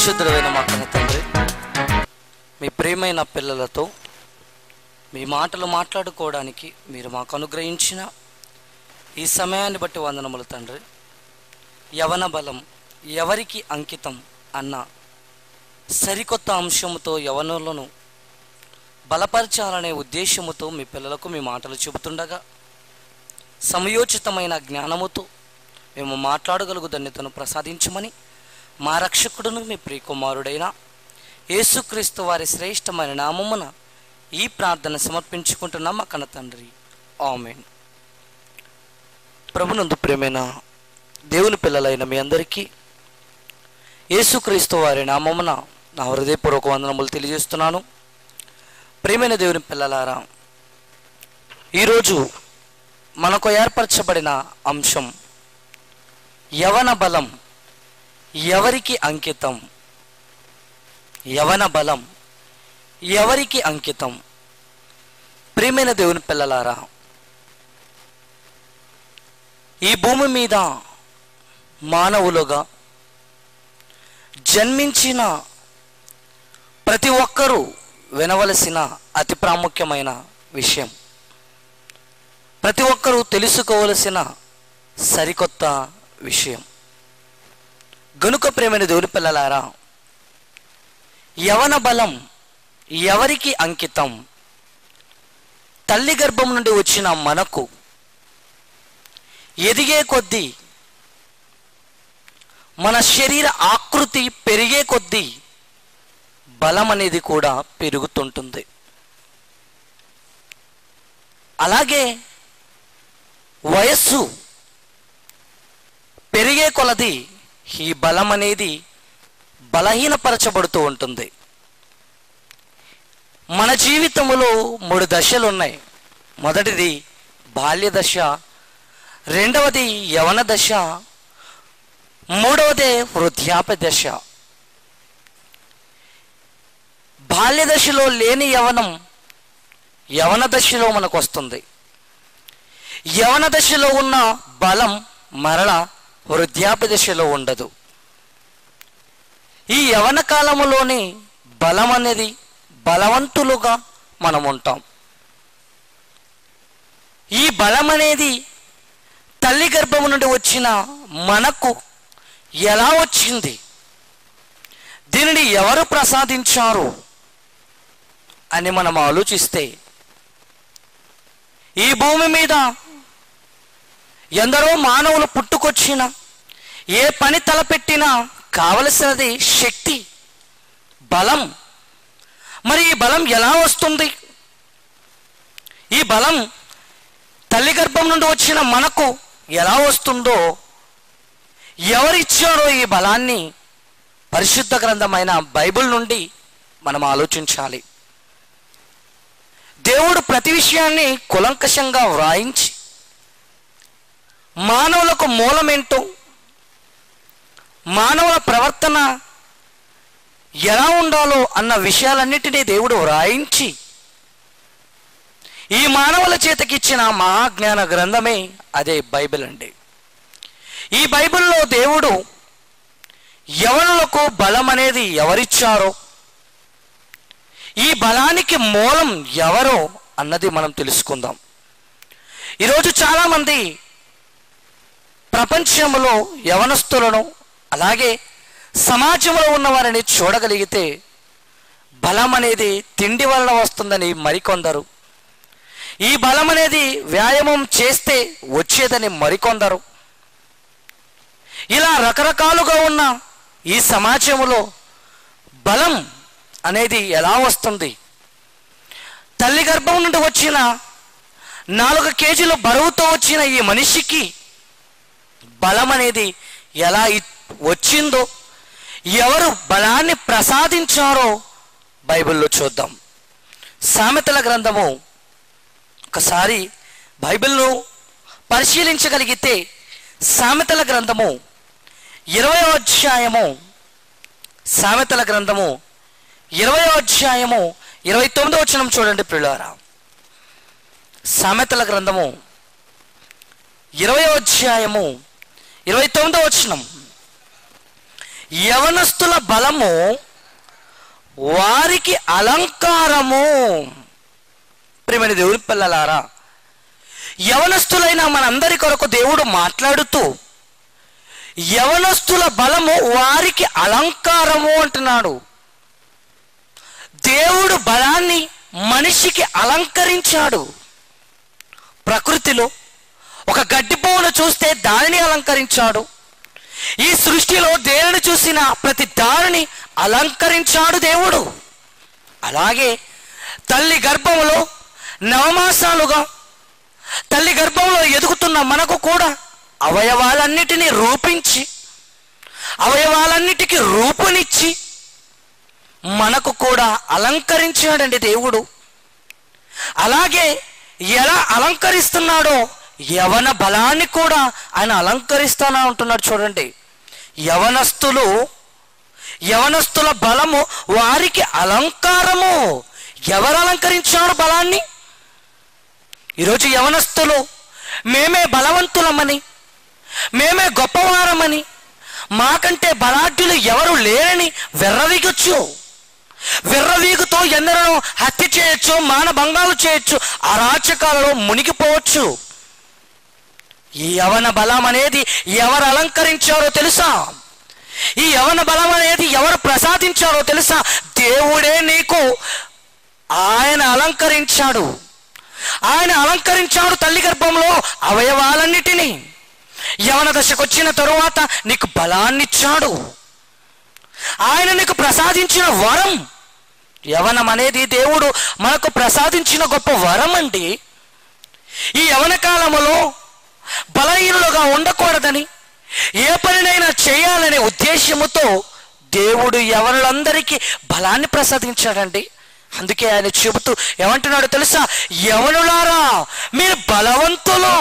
పరిశుద్ధుడైన మా కన్న తండ్రి మీ ప్రేమైన పిల్లలతో మీ మాటలు మాట్లాడుకోవడానికి మీరు మాకు అనుగ్రహించిన ఈ సమయాన్ని బట్టి వందనములు తండ్రి యవన బలం ఎవరికి అంకితం అన్న సరికొత్త అంశముతో యవనులను బలపరచాలనే ఉద్దేశముతో మీ పిల్లలకు మీ మాటలు చెబుతుండగా సమయోచితమైన జ్ఞానముతో మేము మాట్లాడగలుగు ధన్యతను ప్రసాదించమని మా రక్షకుడును మీ ప్రియకుమారుడైన యేసుక్రీస్తు వారి శ్రేష్టమైన నామమున ఈ ప్రార్థన సమర్పించుకుంటున్నాం మా కన్న తండ్రి ఆమెన్ ప్రభునందు ప్రేమైన దేవుని పిల్లలైన మీ అందరికీ యేసుక్రీస్తు వారి నామమున నా హృదయపూర్వక వందనములు తెలియజేస్తున్నాను ప్రేమైన దేవుని పిల్లలారా ఈరోజు మనకు ఏర్పరచబడిన అంశం యవన బలం ఎవరికి అంకితం యవన బలం ఎవరికి అంకితం ప్రియమైన దేవుని పిల్లలారా ఈ భూమి మీద మానవులుగా జన్మించిన ప్రతి ఒక్కరూ వినవలసిన అతి ప్రాముఖ్యమైన విషయం ప్రతి ఒక్కరూ తెలుసుకోవలసిన సరికొత్త విషయం గనుక ప్రేమైన దేవుని పిల్లలారా యవన బలం ఎవరికి అంకితం తల్లి గర్భం నుండి వచ్చిన మనకు ఎదిగే కొద్దీ మన శరీర ఆకృతి పెరిగే కొద్దీ బలం అనేది కూడా పెరుగుతుంటుంది అలాగే వయస్సు పెరిగే కొలది ఈ బలం అనేది బలహీనపరచబడుతూ ఉంటుంది మన జీవితంలో మూడు దశలు ఉన్నాయి మొదటిది బాల్య దశ రెండవది యవన దశ మూడవది వృద్ధాప్య దశ బాల్య దశలో లేని యవనం యవన దశలో మనకు వస్తుంది యవన దశలో ఉన్న బలం మరల వృద్ధాప్య దశలో ఉండదు ఈ యవన కాలములోని బలం అనేది బలవంతులుగా మనం ఉంటాం ఈ బలం అనేది తల్లి గర్భము నుండి వచ్చిన మనకు ఎలా వచ్చింది దీనిని ఎవరు ప్రసాదించారు అని మనం ఆలోచిస్తే ఈ భూమి మీద ఎందరో మానవులు పుట్టుకొచ్చిన ఏ పని తలపెట్టినా కావలసినది శక్తి బలం మరి ఈ బలం ఎలా వస్తుంది ఈ బలం తల్లి గర్భం నుండి వచ్చిన మనకు ఎలా వస్తుందో ఎవరిచ్చారో ఈ బలాన్ని పరిశుద్ధ గ్రంథమైన బైబిల్ నుండి మనం ఆలోచించాలి దేవుడు ప్రతి విషయాన్ని కులంకషంగా వ్రాయించి మానవులకు మూలమేంటో మానవుల ప్రవర్తన ఎలా ఉండాలో అన్న విషయాలన్నిటినీ దేవుడు వ్రాయించి ఈ మానవుల చేతకిచ్చిన మహాజ్ఞాన గ్రంథమే అదే బైబిల్ అండి ఈ బైబిల్లో దేవుడు ఎవరులకు బలం అనేది ఎవరిచ్చారో ఈ బలానికి మూలం ఎవరో అన్నది మనం తెలుసుకుందాం ఈరోజు చాలామంది ప్రపంచంలో యవనస్తులను అలాగే సమాజంలో ఉన్న వారిని చూడగలిగితే బలం అనేది తిండి వలన వస్తుందని మరికొందరు ఈ బలం అనేది వ్యాయామం చేస్తే వచ్చేదని మరికొందరు ఇలా రకరకాలుగా ఉన్న ఈ సమాజంలో బలం అనేది ఎలా వస్తుంది తల్లి గర్భం నుండి వచ్చిన నాలుగు కేజీల బరువుతో వచ్చిన ఈ మనిషికి బలం అనేది ఎలా ఇ- వచ్చిందో ఎవరు బలాన్ని ప్రసాదించారో బైబిల్లో చూద్దాం సామెతల గ్రంథము ఒకసారి బైబిల్ను పరిశీలించగలిగితే సామెతల గ్రంథము ఇరవై అధ్యాయము సామెతల గ్రంథము ఇరవై అధ్యాయము ఇరవై తొమ్మిదో వచనం చూడండి ప్రియులారా సామెతల గ్రంథము ఇరవై అధ్యాయము ఇరవై తొమ్మిదో వచనం యవనస్తుల బలము వారికి అలంకారము ప్రియమైన దేవుని పిల్లలారా యవనస్తులైన మనందరి కొరకు దేవుడు మాట్లాడుతూ యవనస్తుల బలము వారికి అలంకారము అంటున్నాడు దేవుడు బలాన్ని మనిషికి అలంకరించాడు ప్రకృతిలో ఒక గడ్డి పువ్వును చూస్తే దానిని అలంకరించాడు ఈ సృష్టిలో దేనిని చూసిన ప్రతి దానిని అలంకరించాడు దేవుడు అలాగే తల్లి గర్భంలో నవమాసాలుగా తల్లి గర్భంలో ఎదుగుతున్న మనకు కూడా అవయవాలన్నిటినీ రూపించి అవయవాలన్నిటికీ రూపునిచ్చి మనకు కూడా అలంకరించాడండి దేవుడు అలాగే ఎలా అలంకరిస్తున్నాడో యవన బలాన్ని కూడా ఆయన అలంకరిస్తానా ఉంటున్నాడు చూడండి యవనస్తులు యవనస్తుల బలము వారికి అలంకారము ఎవరు అలంకరించారు బలాన్ని ఈరోజు యవనస్తులు మేమే బలవంతులమని మేమే గొప్పవారమని మాకంటే బలాఢ్యులు ఎవరు లేరని వెర్రవీగొచ్చు విర్రవీగుతో ఎందరో హత్య చేయొచ్చు మానభంగాలు చేయొచ్చు అరాచకాలలో మునిగిపోవచ్చు ఈ యవన బలం అనేది ఎవరు అలంకరించారో తెలుసా ఈ యవన బలం అనేది ఎవరు ప్రసాదించారో తెలుసా దేవుడే నీకు ఆయన అలంకరించాడు ఆయన అలంకరించాడు తల్లి గర్భంలో అవయవాలన్నిటినీ యవన దశకు వచ్చిన తరువాత నీకు బలాన్నిచ్చాడు ఆయన నీకు ప్రసాదించిన వరం యవనం అనేది దేవుడు మనకు ప్రసాదించిన గొప్ప వరం అండి ఈ యవన కాలములో బలహీనులుగా ఉండకూడదని ఏ పనినైనా చేయాలనే ఉద్దేశముతో దేవుడు యవనులందరికీ బలాన్ని ప్రసాదించాడండి అందుకే ఆయన చెబుతూ ఏమంటున్నాడు తెలుసా యవనులారా మీరు బలవంతులు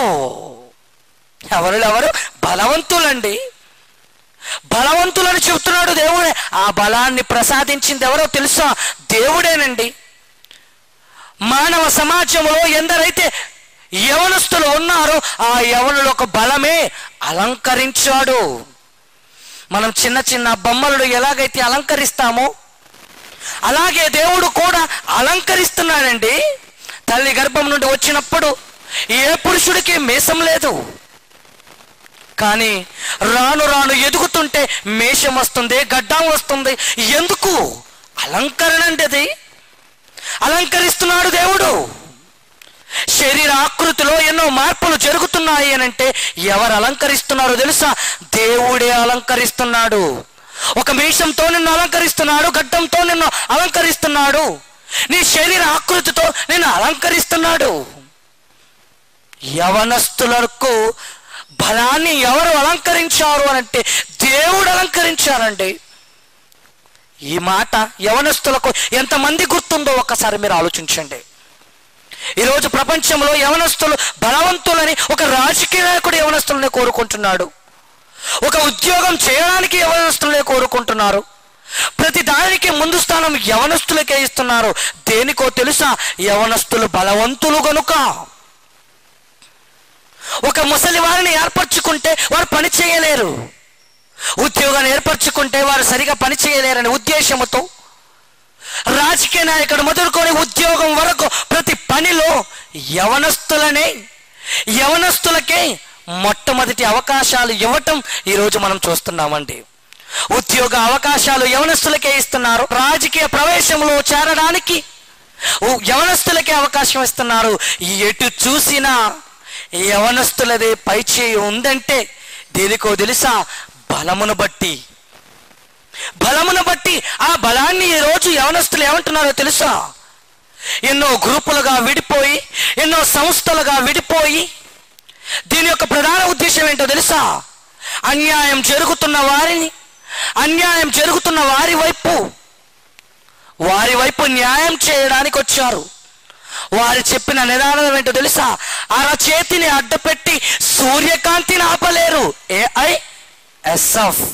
ఎవరు ఎవరు బలవంతులండి బలవంతులని చెబుతున్నాడు దేవుడే ఆ బలాన్ని ప్రసాదించింది ఎవరో తెలుసా దేవుడేనండి మానవ సమాజంలో ఎందరైతే యవనస్తులు ఉన్నారో ఆ యవనుల ఒక బలమే అలంకరించాడు మనం చిన్న చిన్న బొమ్మలను ఎలాగైతే అలంకరిస్తామో అలాగే దేవుడు కూడా అలంకరిస్తున్నాడండి తల్లి గర్భం నుండి వచ్చినప్పుడు ఏ పురుషుడికి మీసం లేదు కానీ రాను రాను ఎదుగుతుంటే మేషం వస్తుంది గడ్డం వస్తుంది ఎందుకు అలంకరణ అంటే అది అలంకరిస్తున్నాడు దేవుడు శరీర ఆకృతిలో ఎన్నో మార్పులు జరుగుతున్నాయి అని అంటే ఎవరు అలంకరిస్తున్నారో తెలుసా దేవుడే అలంకరిస్తున్నాడు ఒక మీషంతో నిన్ను అలంకరిస్తున్నాడు గడ్డంతో నిన్ను అలంకరిస్తున్నాడు నీ శరీర ఆకృతితో నిన్ను అలంకరిస్తున్నాడు యవనస్తులకు బలాన్ని ఎవరు అలంకరించారు అని అంటే దేవుడు అలంకరించారండి ఈ మాట యవనస్తులకు ఎంతమంది గుర్తుందో ఒక్కసారి మీరు ఆలోచించండి ఈరోజు ప్రపంచంలో యవనస్తులు బలవంతులని ఒక రాజకీయ నాయకుడు యవనస్తులని కోరుకుంటున్నాడు ఒక ఉద్యోగం చేయడానికి యవనస్తులనే కోరుకుంటున్నారు ప్రతి దానికి ముందు స్థానం యవనస్తులకే ఇస్తున్నారు దేనికో తెలుసా యవనస్తులు బలవంతులు గనుక ఒక ముసలి వారిని ఏర్పరచుకుంటే వారు పని చేయలేరు ఉద్యోగాన్ని ఏర్పరచుకుంటే వారు సరిగా పని చేయలేరనే ఉద్దేశముతో రాజకీయ నాయకుడు మొదలుకొని ఉద్యోగం వరకు ప్రతి పనిలో యవనస్తులనే యవనస్తులకే మొట్టమొదటి అవకాశాలు ఇవ్వటం ఈరోజు మనం చూస్తున్నామండి ఉద్యోగ అవకాశాలు యవనస్తులకే ఇస్తున్నారు రాజకీయ ప్రవేశంలో చేరడానికి ఉ- యవనస్తులకే అవకాశం ఇస్తున్నారు ఎటు చూసినా యవనస్తులదే పైచేయి ఉందంటే దేనికో తెలుసా బలమును బట్టి బలమును బట్టి ఆ బలాన్ని ఈ రోజు యవనస్తులు ఏమంటున్నారో తెలుసా ఎన్నో గ్రూపులుగా విడిపోయి ఎన్నో సంస్థలుగా విడిపోయి దీని యొక్క ప్రధాన ఉద్దేశం ఏంటో తెలుసా అన్యాయం జరుగుతున్న వారిని అన్యాయం జరుగుతున్న వారి వైపు వారి వైపు న్యాయం చేయడానికి వచ్చారు వారు చెప్పిన నిదానం ఏంటో తెలుసా అరచేతిని అడ్డపెట్టి సూర్యకాంతిని ఆపలేరు ఏఐ ఎస్ఎఫ్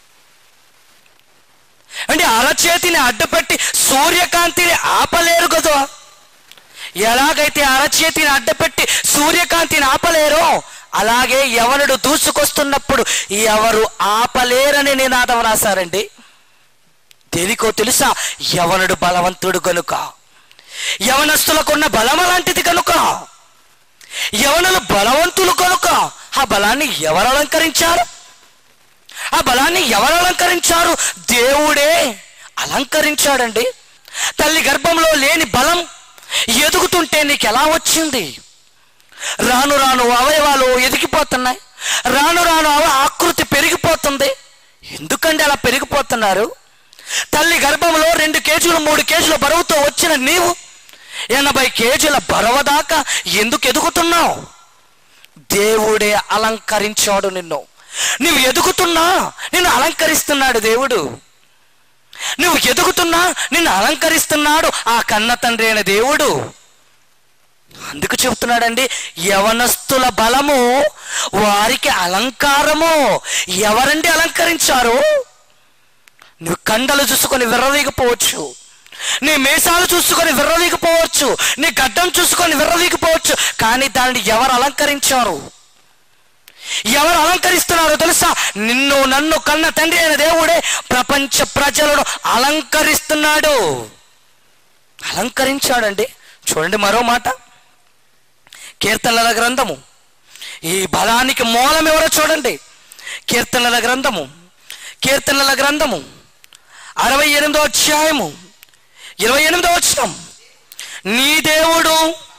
అంటే అరచేతిని అడ్డుపెట్టి సూర్యకాంతిని ఆపలేరు కదా ఎలాగైతే అరచేతిని అడ్డపెట్టి సూర్యకాంతిని ఆపలేరో అలాగే యవనుడు దూసుకొస్తున్నప్పుడు ఎవరు ఆపలేరని నినాదం రాశారండి దేనికో తెలుసా యవనుడు బలవంతుడు కనుక యవనస్తులకున్న బలం అలాంటిది కనుక యవనులు బలవంతులు కనుక ఆ బలాన్ని ఎవరు అలంకరించారు ఆ బలాన్ని ఎవరు అలంకరించారు దేవుడే అలంకరించాడండి తల్లి గర్భంలో లేని బలం ఎదుగుతుంటే నీకు ఎలా వచ్చింది రాను రాను అవయవాలు ఎదిగిపోతున్నాయి రాను రాను అవ ఆకృతి పెరిగిపోతుంది ఎందుకండి అలా పెరిగిపోతున్నారు తల్లి గర్భంలో రెండు కేజీలు మూడు కేజీల బరువుతో వచ్చిన నీవు ఎనభై కేజీల బరువు దాకా ఎందుకు ఎదుగుతున్నావు దేవుడే అలంకరించాడు నిన్ను నువ్వు ఎదుగుతున్నా నిన్ను అలంకరిస్తున్నాడు దేవుడు నువ్వు ఎదుగుతున్నా నిన్ను అలంకరిస్తున్నాడు ఆ కన్న తండ్రి అయిన దేవుడు అందుకు చెప్తున్నాడండి యవనస్తుల బలము వారికి అలంకారము ఎవరండి అలంకరించారు నువ్వు కండలు చూసుకొని విర్రవీగిపోవచ్చు నీ మీసాలు చూసుకొని విర్రవీగిపోవచ్చు నీ గడ్డం చూసుకొని విర్రవీగిపోవచ్చు కానీ దానిని ఎవరు అలంకరించారు ఎవరు అలంకరిస్తున్నారో తెలుసా నిన్ను నన్ను కన్న తండ్రి అయిన దేవుడే ప్రపంచ ప్రజలను అలంకరిస్తున్నాడు అలంకరించాడండి చూడండి మరో మాట కీర్తనల గ్రంథము ఈ బలానికి మూలం ఎవరో చూడండి కీర్తనల గ్రంథము కీర్తనల గ్రంథము అరవై ఎనిమిదో అధ్యాయము ఇరవై ఎనిమిదో వచ్చినం నీ దేవుడు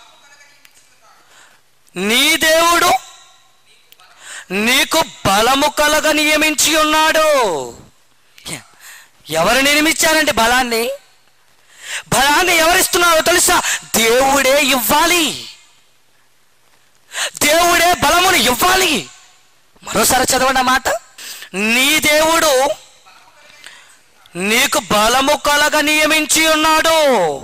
నీ దేవుడు నీకు బలము కలగ నియమించి ఉన్నాడు ఎవరు నియమించారంటే బలాన్ని బలాన్ని ఎవరిస్తున్నారో తెలుసా దేవుడే ఇవ్వాలి దేవుడే బలమును ఇవ్వాలి మరోసారి చదవండి ఆ మాట నీ దేవుడు నీకు బలము కలగ నియమించి ఉన్నాడు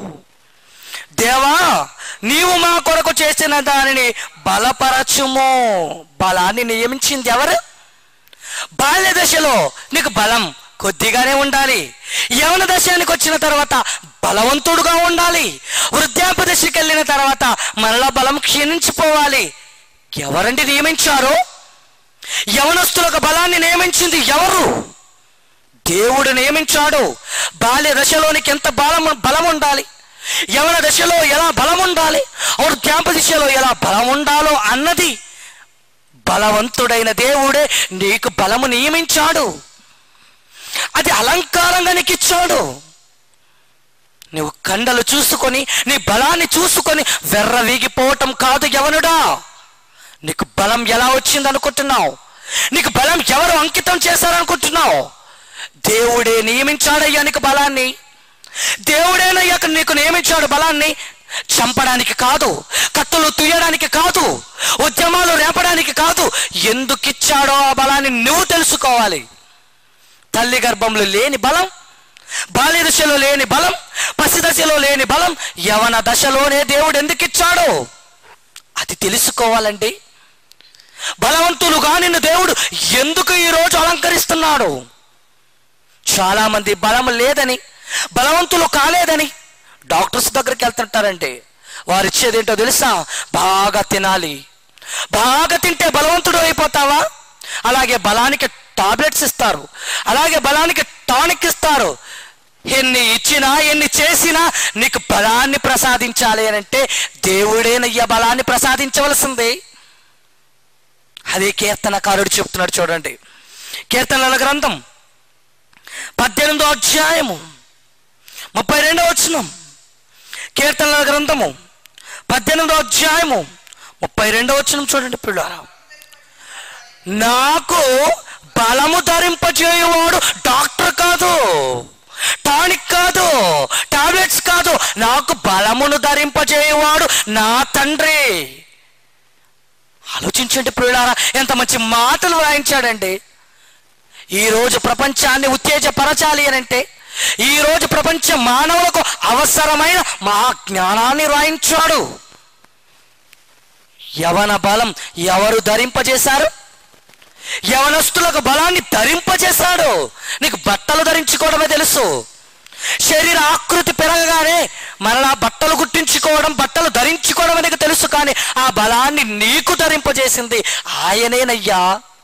దేవా నీవు మా కొరకు చేసిన దానిని బలపరచుము బలాన్ని నియమించింది ఎవరు బాల్య దశలో నీకు బలం కొద్దిగానే ఉండాలి యవన దశానికి వచ్చిన తర్వాత బలవంతుడుగా ఉండాలి వృద్ధాప్య దశకి వెళ్ళిన తర్వాత మరలా బలం క్షీణించిపోవాలి ఎవరండి నియమించారు యవనస్తులకు బలాన్ని నియమించింది ఎవరు దేవుడు నియమించాడు బాల్య దశలోనికి ఎంత బలం బలం ఉండాలి యవన దశలో ఎలా బలం ఉండాలి వృద్ధాప్య దశలో ఎలా బలం ఉండాలో అన్నది బలవంతుడైన దేవుడే నీకు బలము నియమించాడు అది అలంకారంగా నీకు ఇచ్చాడు నువ్వు కండలు చూసుకొని నీ బలాన్ని చూసుకొని వెర్ర వీగిపోవటం కాదు యవనుడా నీకు బలం ఎలా వచ్చింది అనుకుంటున్నావు నీకు బలం ఎవరు అంకితం చేశారనుకుంటున్నావు దేవుడే నియమించాడయ్యా నీకు బలాన్ని దేవుడేనయ్యా నీకు నియమించాడు బలాన్ని చంపడానికి కాదు కత్తులు తుయ్యడానికి కాదు ఉద్యమాలు రేపడానికి కాదు ఎందుకు ఇచ్చాడో ఆ బలాన్ని నువ్వు తెలుసుకోవాలి తల్లి గర్భంలో లేని బలం బాల్య దశలో లేని బలం పసి దశలో లేని బలం యవన దశలోనే దేవుడు ఎందుకు ఇచ్చాడో అది తెలుసుకోవాలండి బలవంతులుగా నిన్ను దేవుడు ఎందుకు ఈరోజు అలంకరిస్తున్నాడు చాలామంది బలం లేదని బలవంతులు కాలేదని డాక్టర్స్ దగ్గరికి వెళ్తుంటారండి వారు ఇచ్చేది ఏంటో తెలుసా బాగా తినాలి బాగా తింటే బలవంతుడు అయిపోతావా అలాగే బలానికి టాబ్లెట్స్ ఇస్తారు అలాగే బలానికి టానిక్ ఇస్తారు ఎన్ని ఇచ్చినా ఎన్ని చేసినా నీకు బలాన్ని ప్రసాదించాలి అని అంటే దేవుడేనయ్య బలాన్ని ప్రసాదించవలసింది అదే కీర్తనకారుడు చెప్తున్నాడు చూడండి కీర్తనల గ్రంథం పద్దెనిమిదో అధ్యాయము ముప్పై రెండో వచనం కీర్తనల గ్రంథము పద్దెనిమిదో అధ్యాయము ముప్పై రెండో వచనం చూడండి పిల్లారా నాకు బలము ధరింపజేయువాడు డాక్టర్ కాదు టానిక్ కాదు టాబ్లెట్స్ కాదు నాకు బలమును ధరింపజేయువాడు నా తండ్రి ఆలోచించండి ప్రియులారా ఎంత మంచి మాటలు వ్రాయించాడండి ఈరోజు ప్రపంచాన్ని ఉత్తేజపరచాలి అని అంటే ఈరోజు ప్రపంచ మానవులకు అవసరమైన మహా జ్ఞానాన్ని రాయించాడు యవన బలం ఎవరు ధరింపజేశారు యవనస్తులకు బలాన్ని ధరింపజేశాడు నీకు బట్టలు ధరించుకోవడమే తెలుసు శరీర ఆకృతి పెరగగానే మరలా బట్టలు గుట్టించుకోవడం బట్టలు ధరించుకోవడం అనేది తెలుసు కానీ ఆ బలాన్ని నీకు ధరింపజేసింది ఆయనేనయ్యా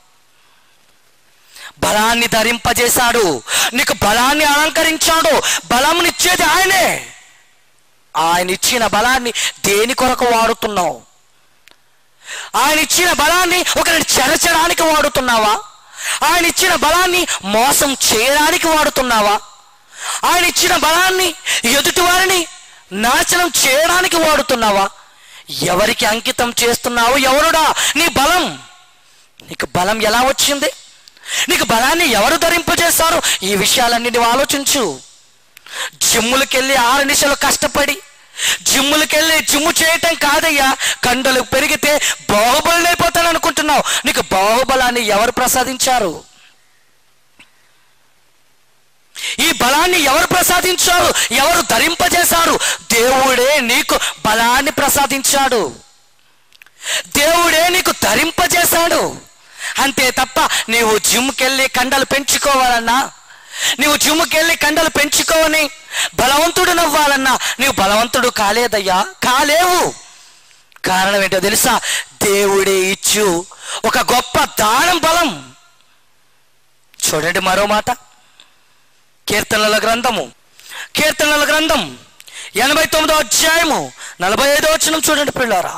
బలాన్ని ధరింపజేశాడు నీకు బలాన్ని అలంకరించాడు బలంనిచ్చేది ఆయనే ఆయన ఇచ్చిన బలాన్ని దేని కొరకు వాడుతున్నావు ఆయన ఇచ్చిన బలాన్ని ఒకరిని చెరచడానికి వాడుతున్నావా ఆయన ఇచ్చిన బలాన్ని మోసం చేయడానికి వాడుతున్నావా ఆయన ఇచ్చిన బలాన్ని ఎదుటి వారిని నాశనం చేయడానికి వాడుతున్నావా ఎవరికి అంకితం చేస్తున్నావు ఎవరుడా నీ బలం నీకు బలం ఎలా వచ్చింది నీకు బలాన్ని ఎవరు ధరింపజేస్తారు ఈ విషయాలన్నీ నువ్వు ఆలోచించు జిమ్ములకెళ్ళి ఆరు నిమిషాలు కష్టపడి జిమ్ములకెళ్ళి జిమ్ము చేయటం కాదయ్యా కండలు పెరిగితే బాహుబలి అయిపోతాను అనుకుంటున్నావు నీకు బాహుబలాన్ని ఎవరు ప్రసాదించారు ఈ బలాన్ని ఎవరు ప్రసాదించారు ఎవరు ధరింపజేశారు దేవుడే నీకు బలాన్ని ప్రసాదించాడు దేవుడే నీకు ధరింపజేశాడు అంతే తప్ప నీవు జిమ్కి కండలు పెంచుకోవాలన్నా నీవు జిమ్కి కండలు పెంచుకోవని బలవంతుడు నవ్వాలన్నా నీవు బలవంతుడు కాలేదయ్యా కాలేవు కారణం ఏంటో తెలుసా దేవుడే ఇచ్చు ఒక గొప్ప దానం బలం చూడండి మరో మాట కీర్తనల గ్రంథము కీర్తనల గ్రంథం ఎనభై తొమ్మిదో అధ్యాయము నలభై ఐదో వచనం చూడండి పిల్లారా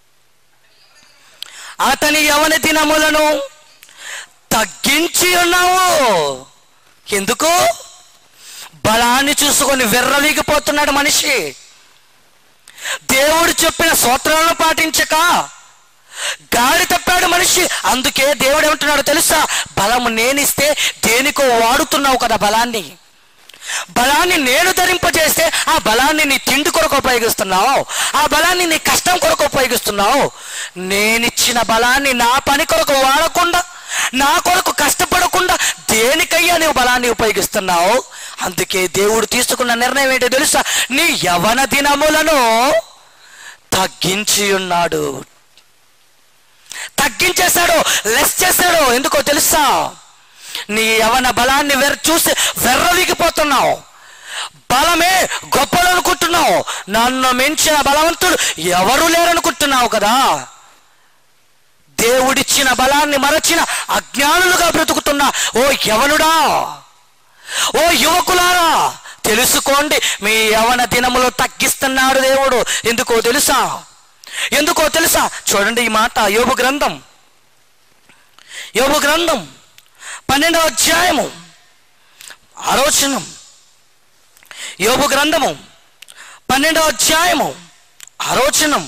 అతని యవన దినములను తగ్గించి ఉన్నావు ఎందుకు బలాన్ని చూసుకొని విర్రవీగిపోతున్నాడు మనిషి దేవుడు చెప్పిన సూత్రాలను పాటించక గాడి తప్పాడు మనిషి అందుకే దేవుడు ఏమంటున్నాడు తెలుసా బలము నేనిస్తే దేనికో వాడుతున్నావు కదా బలాన్ని బలాన్ని నేను ధరింపజేస్తే ఆ బలాన్ని నీ తిండి కొరకు ఉపయోగిస్తున్నావు ఆ బలాన్ని నీ కష్టం కొరకు ఉపయోగిస్తున్నావు నేనిచ్చిన బలాన్ని నా పని కొరకు వాడకుండా నా కొరకు కష్టపడకుండా దేనికయ్యా నీవు బలాన్ని ఉపయోగిస్తున్నావు అందుకే దేవుడు తీసుకున్న నిర్ణయం ఏంటో తెలుసా నీ యవన దినములను తగ్గించి ఉన్నాడు తగ్గించేశాడు లెస్ చేశాడు ఎందుకో తెలుసా నీ యవన బలాన్ని వెర్ చూసి వెర్రవిగిపోతున్నావు బలమే గొప్పలు అనుకుంటున్నావు నన్ను మించిన బలవంతుడు ఎవరు లేరనుకుంటున్నావు కదా దేవుడిచ్చిన బలాన్ని మరచిన అజ్ఞానులుగా బ్రతుకుతున్నా ఓ యవనుడా ఓ యువకులారా తెలుసుకోండి మీ యవన దినములు తగ్గిస్తున్నాడు దేవుడు ఎందుకో తెలుసా ఎందుకో తెలుసా చూడండి ఈ మాట యోబు గ్రంథం యోబు గ్రంథం పన్నెండవ అధ్యాయము ఆలోచనం యోబు గ్రంథము పన్నెండవ అధ్యాయము ఆలోచనం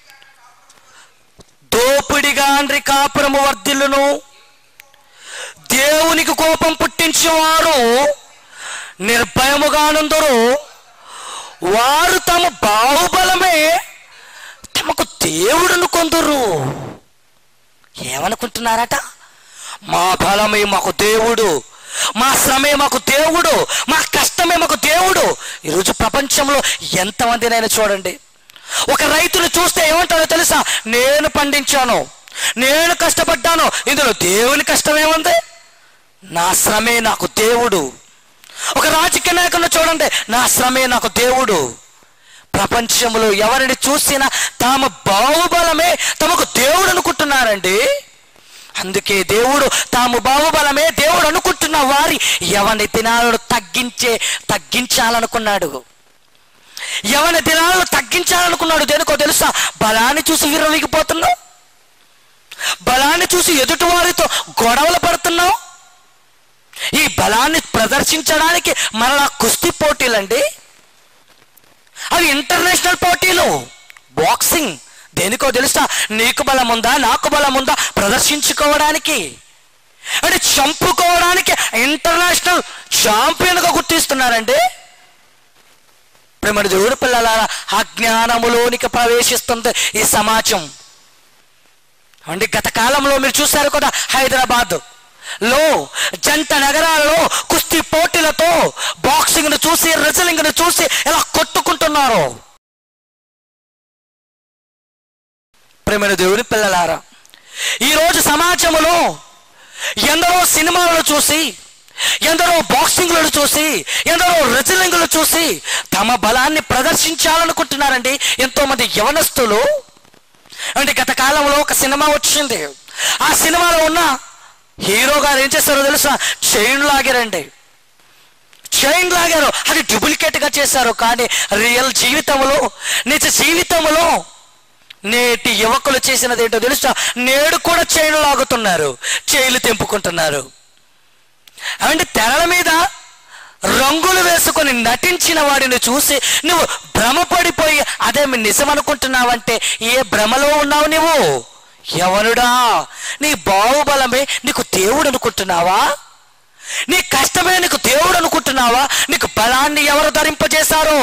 దోపిడిగాండ్రి కాపురము వర్ధిల్లును దేవునికి కోపం పుట్టించేవారు నిర్భయముగానందరు వారు తమ బాహుబలమే తమకు దేవుడును కొందరు ఏమనుకుంటున్నారట మా బలమే మాకు దేవుడు మా శ్రమే మాకు దేవుడు మా కష్టమే మాకు దేవుడు ఈరోజు ప్రపంచంలో ఎంతమందినైనా చూడండి ఒక రైతును చూస్తే ఏమంటారో తెలుసా నేను పండించాను నేను కష్టపడ్డాను ఇందులో దేవుని కష్టం ఏముంది నా శ్రమే నాకు దేవుడు ఒక రాజకీయ నాయకులను చూడండి నా శ్రమే నాకు దేవుడు ప్రపంచంలో ఎవరిని చూసినా తమ బాహుబలమే తమకు దేవుడు అనుకుంటున్నారండి అందుకే దేవుడు తాము బాహుబలమే దేవుడు అనుకుంటున్న వారి ఎవరి దినాలను తగ్గించే తగ్గించాలనుకున్నాడు ఎవరి దినాలను తగ్గించాలనుకున్నాడు దేనికో తెలుసా బలాన్ని చూసి విర్రవీగిపోతున్నావు బలాన్ని చూసి ఎదుటి వారితో గొడవలు పడుతున్నావు ఈ బలాన్ని ప్రదర్శించడానికి మరలా కుస్తీ పోటీలండి అవి ఇంటర్నేషనల్ పోటీలు బాక్సింగ్ దేనికో తెలుసా నీకు బలం ఉందా నాకు బలం ఉందా ప్రదర్శించుకోవడానికి అంటే చంపుకోవడానికి ఇంటర్నేషనల్ ఛాంపియన్గా గుర్తిస్తున్నారండి ప్రేమడి దేవుడు పిల్లలారా అజ్ఞానములోనికి ప్రవేశిస్తుంది ఈ సమాజం అంటే గత కాలంలో మీరు చూశారు కదా హైదరాబాద్ లో జంట నగరాలలో కుస్తీ పోటీలతో బాక్సింగ్ ను చూసి రెజ్లింగ్ ను చూసి ఎలా కొట్టుకుంటున్నారు ప్రేమైన దేవుని పిల్లలారా ఈరోజు సమాజంలో ఎందరో సినిమాలను చూసి ఎందరో బాక్సింగ్లను చూసి ఎందరో రెజ్లింగ్లు చూసి తమ బలాన్ని ప్రదర్శించాలనుకుంటున్నారండి ఎంతోమంది యవనస్తులు అంటే గత కాలంలో ఒక సినిమా వచ్చింది ఆ సినిమాలో ఉన్న హీరో గారు ఏం చేస్తారో తెలుసా చైన్ లాగారండి చైన్ లాగారు అది డూప్లికేట్ గా చేశారు కానీ రియల్ జీవితంలో నిజ జీవితంలో నేటి యువకులు చేసినది ఏంటో తెలుసా నేడు కూడా చైన్ లాగుతున్నారు చైన్లు తెంపుకుంటున్నారు అంటే తెరల మీద రంగులు వేసుకొని నటించిన వాడిని చూసి నువ్వు భ్రమపడిపోయి అదే మీ నిజం అనుకుంటున్నావంటే ఏ భ్రమలో ఉన్నావు నువ్వు ఎవనుడా నీ బాహుబలమే నీకు దేవుడు అనుకుంటున్నావా నీ కష్టమే నీకు దేవుడు అనుకుంటున్నావా నీకు బలాన్ని ఎవరు ధరింపజేశారో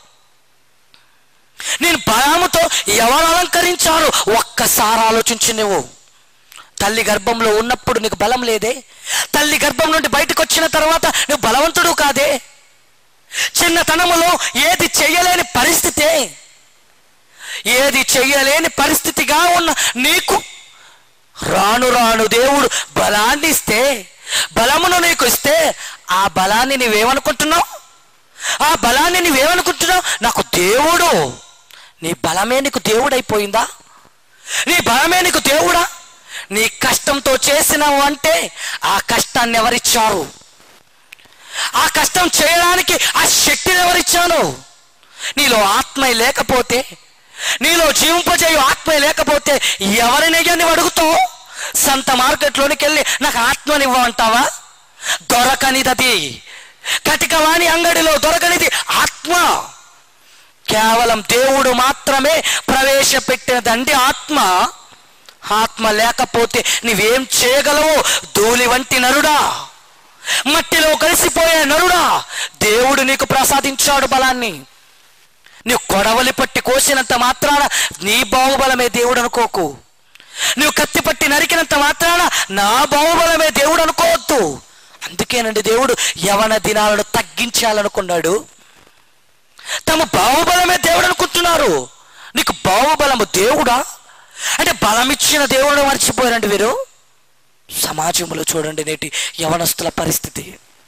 నేను బలముతో ఎవరు అలంకరించారు ఒక్కసారి ఆలోచించు నువ్వు తల్లి గర్భంలో ఉన్నప్పుడు నీకు బలం లేదే తల్లి గర్భం నుండి బయటకు వచ్చిన తర్వాత నువ్వు బలవంతుడు కాదే చిన్నతనములో ఏది చెయ్యలేని పరిస్థితే ఏది చెయ్యలేని పరిస్థితిగా ఉన్న నీకు రాను రాను దేవుడు బలాన్ని ఇస్తే బలమును నీకు ఇస్తే ఆ బలాన్ని నీవేమనుకుంటున్నావు ఆ బలాన్ని నీవేమనుకుంటున్నావు నాకు దేవుడు నీ బలమే నీకు దేవుడైపోయిందా నీ బలమే నీకు దేవుడా నీ కష్టంతో చేసినావు అంటే ఆ కష్టాన్ని ఎవరిచ్చారు ఆ కష్టం చేయడానికి ఆ శక్తిని ఎవరిచ్చాను నీలో ఆత్మ లేకపోతే నీలో జీవింపజేయు ఆత్మ లేకపోతే ఎవరినయ్యా నువ్వు అడుగుతావు సంత మార్కెట్లోనికి వెళ్ళి నాకు ఆత్మనివ్వ అంటావా దొరకనిదది కటికవాణి అంగడిలో దొరకనిది ఆత్మ కేవలం దేవుడు మాత్రమే ప్రవేశపెట్టినదండి ఆత్మ ఆత్మ లేకపోతే నీవేం చేయగలవు ధూళి వంటి నరుడా మట్టిలో కలిసిపోయే నరుడా దేవుడు నీకు ప్రసాదించాడు బలాన్ని నువ్వు కొడవలి పట్టి కోసినంత మాత్రాన నీ బాహుబలమే దేవుడు అనుకోకు నువ్వు కత్తి పట్టి నరికినంత మాత్రాన నా బాహుబలమే దేవుడు అనుకోవద్దు అందుకేనండి దేవుడు యవన దినాలను తగ్గించాలనుకున్నాడు తమ బాహుబలమే దేవుడు అనుకుంటున్నారు నీకు బాహుబలము దేవుడా అంటే బలమిచ్చిన దేవుడు మర్చిపోయారండి వీరు సమాజంలో చూడండి నేటి యవనస్తుల పరిస్థితి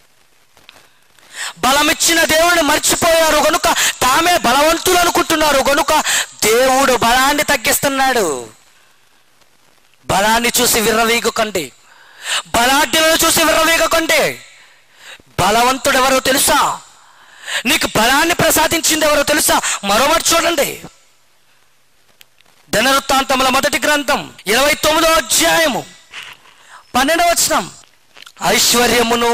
బలమిచ్చిన దేవుడిని మర్చిపోయారు గనుక తామే బలవంతులు అనుకుంటున్నారు గనుక దేవుడు బలాన్ని తగ్గిస్తున్నాడు బలాన్ని చూసి విర్రవీగకండి బలాఢ్యులను చూసి విర్రవీగకండి బలవంతుడు ఎవరో తెలుసా నీకు బలాన్ని ప్రసాదించింది ఎవరో తెలుసా మరోమాట చూడండి ధనవృత్తాంతముల మొదటి గ్రంథం ఇరవై తొమ్మిదో అధ్యాయము పన్నెండవ వచనం ఐశ్వర్యమును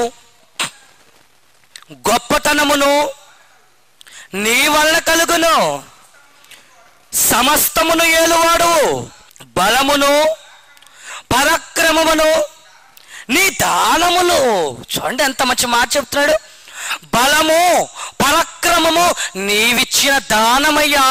గొప్పతనమును నీ వల్ల కలుగును సమస్తమును ఏలువాడు బలమును పరాక్రమమును నీ దానమును చూడండి ఎంత మంచి మాట చెప్తున్నాడు బలము పరాక్రమము నీవిచ్చిన దానమయ్యా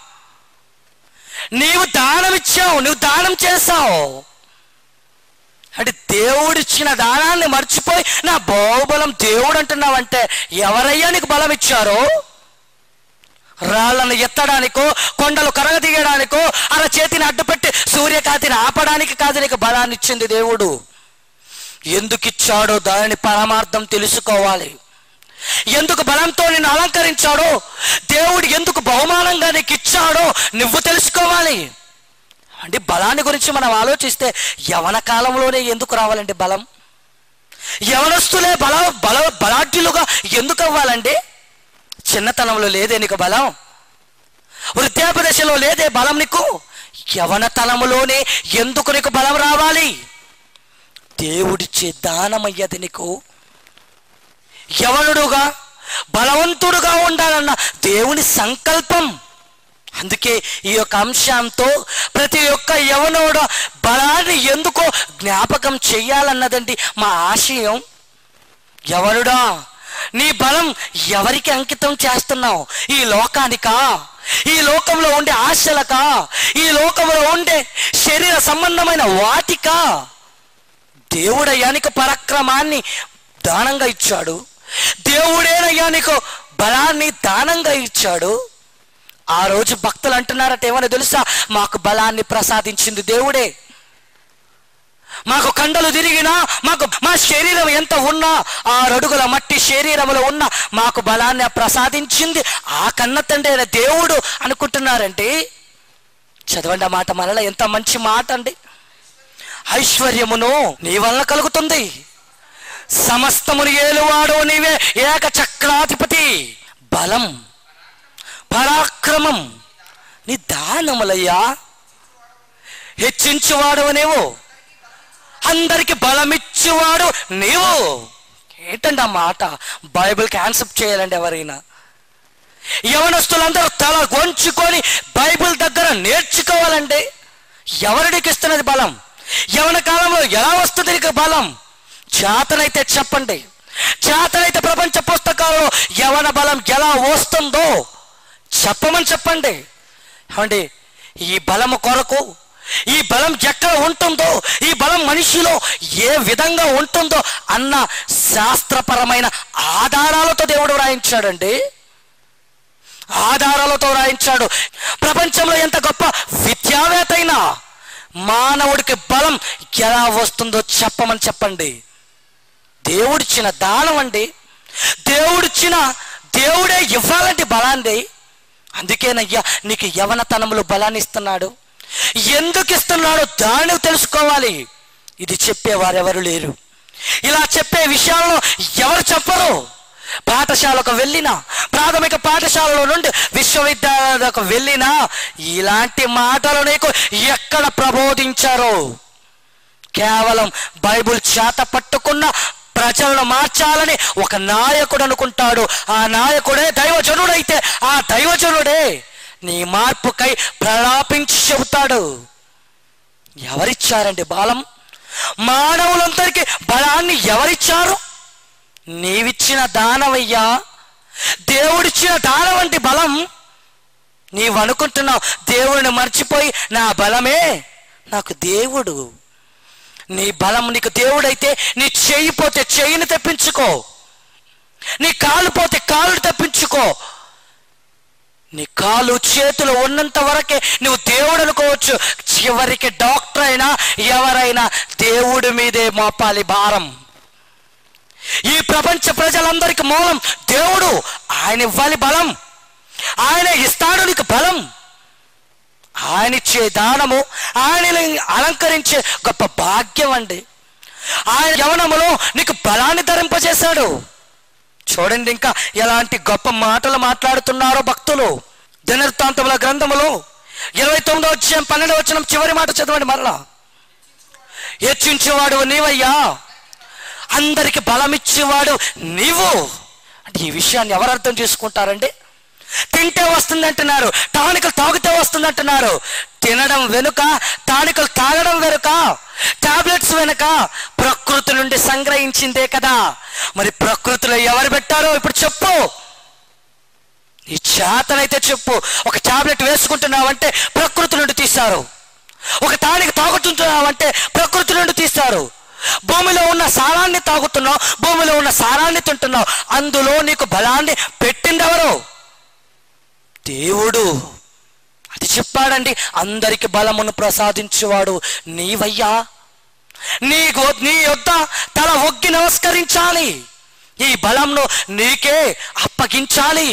నీవు దానం ఇచ్చావు నువ్వు దానం చేశావు అంటే దేవుడిచ్చిన దానాన్ని మర్చిపోయి నా బాహుబలం దేవుడు అంటున్నావంటే ఎవరయ్యా నీకు బలం ఇచ్చారో రాళ్ళను ఎత్తడానికో కొండలు కరగదీయడానికో అర చేతిని అడ్డుపెట్టి సూర్యకాంతిని ఆపడానికి కాదు నీకు బలాన్ని ఇచ్చింది దేవుడు ఎందుకు ఇచ్చాడో దానిని పరమార్థం తెలుసుకోవాలి ఎందుకు బలంతో నిన్ను అలంకరించాడో దేవుడు ఎందుకు బహుమానంగా నీకు ఇచ్చాడో నువ్వు తెలుసుకోవాలి అంటే బలాన్ని గురించి మనం ఆలోచిస్తే యవన కాలంలోనే ఎందుకు రావాలండి బలం యవనస్తులే బల బల బలాఢ్యులుగా ఎందుకు అవ్వాలండి చిన్నతనంలో లేదే నీకు బలం వృద్ధాప్య దశలో లేదే బలం నీకు యవనతనములోనే ఎందుకు నీకు బలం రావాలి దేవుడిచ్చే దానమయ్యది నీకు యవనుడుగా బలవంతుడుగా ఉండాలన్న దేవుని సంకల్పం అందుకే ఈ యొక్క అంశంతో ప్రతి ఒక్క యవనుడు బలాన్ని ఎందుకో జ్ఞాపకం చెయ్యాలన్నదండి మా ఆశయం ఎవరుడా నీ బలం ఎవరికి అంకితం చేస్తున్నావు ఈ లోకానికా ఈ లోకంలో ఉండే ఆశలకా ఈ లోకంలో ఉండే శరీర సంబంధమైన వాటికా దేవుడయ్యా నీకు పరాక్రమాన్ని దానంగా ఇచ్చాడు దేవుడేనయ్యా నీకు బలాన్ని దానంగా ఇచ్చాడు ఆ రోజు భక్తులు అంటున్నారట ఏమని తెలుసా మాకు బలాన్ని ప్రసాదించింది దేవుడే మాకు కండలు తిరిగినా మాకు మా శరీరం ఎంత ఉన్నా ఆ అడుగుల మట్టి శరీరంలో ఉన్న మాకు బలాన్ని ప్రసాదించింది ఆ కన్న తండ్రి అయిన దేవుడు అనుకుంటున్నారండి చదవండి ఆ మాట మరలా ఎంత మంచి మాట అండి ఐశ్వర్యమును నీ వలన కలుగుతుంది సమస్తమును ఏలువాడు నీవే ఏక చక్రాధిపతి బలం పరాక్రమం నీ దానములయ్యా హెచ్చించువాడు నీవు అందరికి బలమిచ్చేవాడు నీవు ఏంటండి ఆ మాట బైబిల్కి యాన్సెప్ట్ చేయాలండి ఎవరైనా యవనస్తులందరూ తల గొంచుకొని బైబిల్ దగ్గర నేర్చుకోవాలండి ఎవరికి ఇస్తున్నది బలం యవన కాలంలో ఎలా వస్తుంది నీకు బలం చేతనైతే చెప్పండి చేతనైతే ప్రపంచ పుస్తకాల్లో యవన బలం ఎలా వస్తుందో చెప్పమని చెప్పండి ఏమండి ఈ బలము కొరకు ఈ బలం ఎక్కడ ఉంటుందో ఈ బలం మనిషిలో ఏ విధంగా ఉంటుందో అన్న శాస్త్రపరమైన ఆధారాలతో దేవుడు వ్రాయించాడండి ఆధారాలతో వ్రాయించాడు ప్రపంచంలో ఎంత గొప్ప విద్యావేత్త అయినా మానవుడికి బలం ఎలా వస్తుందో చెప్పమని చెప్పండి దేవుడిచ్చిన దానం అండి దేవుడిచ్చిన దేవుడే ఇవ్వాలంటే బలాన్ని అందుకేనయ్యా నీకు యవనతనంలో బలాన్ని ఇస్తున్నాడు ఎందుకు ఇస్తున్నాడో దాన్ని తెలుసుకోవాలి ఇది చెప్పేవారెవరు లేరు ఇలా చెప్పే విషయాలను ఎవరు చెప్పరు పాఠశాలకు వెళ్ళినా ప్రాథమిక పాఠశాలలో నుండి విశ్వవిద్యాలయాలకు వెళ్ళినా ఇలాంటి మాటలు నీకు ఎక్కడ ప్రబోధించారో కేవలం బైబుల్ చేత పట్టుకున్న ప్రజలను మార్చాలని ఒక నాయకుడు అనుకుంటాడు ఆ నాయకుడే దైవజనుడైతే ఆ దైవజనుడే నీ మార్పుకై ప్రలాపించి చెబుతాడు ఎవరిచ్చారండి బలం మానవులందరికీ బలాన్ని ఎవరిచ్చారు నీవిచ్చిన దానవయ్యా దేవుడిచ్చిన దానం వంటి బలం నీవు అనుకుంటున్నావు దేవుడిని మర్చిపోయి నా బలమే నాకు దేవుడు నీ బలం నీకు దేవుడైతే నీ చెయ్యి పోతే చెయ్యిని తెప్పించుకో నీ కాలు పోతే కాళ్ళు తెప్పించుకో నీ కాలు చేతులు ఉన్నంత వరకే నువ్వు దేవుడు అనుకోవచ్చు చివరికి డాక్టర్ అయినా ఎవరైనా దేవుడి మీదే మోపాలి భారం ఈ ప్రపంచ ప్రజలందరికి మూలం దేవుడు ఆయన ఇవ్వాలి బలం ఆయన ఇస్తాడు నీకు బలం ఆయన ఇచ్చే దానము ఆయన అలంకరించే గొప్ప భాగ్యం అండి ఆయన యవనములో నీకు బలాన్ని ధరింపజేశాడు చూడండి ఇంకా ఎలాంటి గొప్ప మాటలు మాట్లాడుతున్నారో భక్తులు దినవృత్తాంతముల గ్రంథములో ఇరవై తొమ్మిదో వచ్చాం పన్నెండవ వచ్చిన చివరి మాట చదవండి మరలా హెచ్చించేవాడు నీవయ్యా అందరికి బలం ఇచ్చేవాడు నీవు అంటే ఈ విషయాన్ని ఎవరు అర్థం చేసుకుంటారండి తింటే వస్తుంది అంటున్నారు టానికలు తాగితే వస్తుంది అంటున్నారు తినడం వెనుక టానికలు తాగడం వెనుక టాబ్లెట్స్ వెనుక ప్రకృతి నుండి సంగ్రహించిందే కదా మరి ప్రకృతిలో ఎవరు పెట్టారో ఇప్పుడు చెప్పు నీ చేతనైతే చెప్పు ఒక టాబ్లెట్ వేసుకుంటున్నావంటే ప్రకృతి నుండి తీస్తారు ఒక టానిక్ తాగుతుంటున్నావంటే ప్రకృతి నుండి తీస్తారు భూమిలో ఉన్న సారాన్ని తాగుతున్నావు భూమిలో ఉన్న సారాన్ని తింటున్నావు అందులో నీకు బలాన్ని పెట్టింది ఎవరు దేవుడు అది చెప్పాడండి అందరికి బలమును ప్రసాదించేవాడు నీవయ్యా నీ గో- నీ యొద్ద తల ఒగ్గి నమస్కరించాలి ఈ బలంను నీకే అప్పగించాలి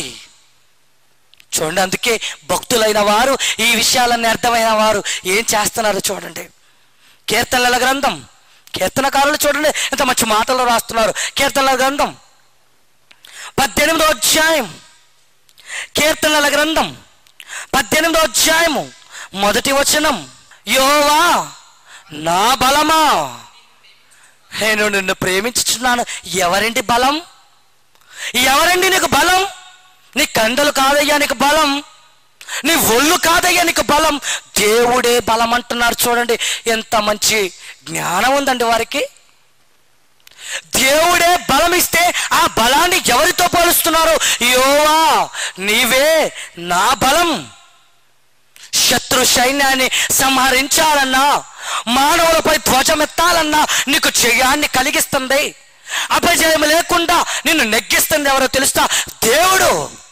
చూడండి అందుకే భక్తులైన వారు ఈ విషయాలన్నీ అర్థమైన వారు ఏం చేస్తున్నారు చూడండి కీర్తనల గ్రంథం కీర్తనకారులు చూడండి ఎంత మంచి మాటలు రాస్తున్నారు కీర్తనల గ్రంథం పద్దెనిమిదో అధ్యాయం కీర్తనల గ్రంథం పద్దెనిమిదో అధ్యాయము మొదటి వచనం యోవా నా బలమా నేను నిన్ను ప్రేమించుచున్నాను ఎవరండి బలం ఎవరండి నీకు బలం నీ కండలు కాదయ్యా నీకు బలం నీ ఒళ్ళు కాదయ్యా నీకు బలం దేవుడే బలం అంటున్నారు చూడండి ఎంత మంచి జ్ఞానం ఉందండి వారికి దేవుడే బలం ఇస్తే ఆ బలాన్ని ఎవరితో పోలుస్తున్నారు యోవా నీవే నా బలం శత్రు సైన్యాన్ని సంహరించాలన్నా మానవులపై ధ్వజమెత్తాలన్నా నీకు జయాన్ని కలిగిస్తుంది అపజయం లేకుండా నిన్ను నెగ్గిస్తుంది ఎవరో తెలుస్తా దేవుడు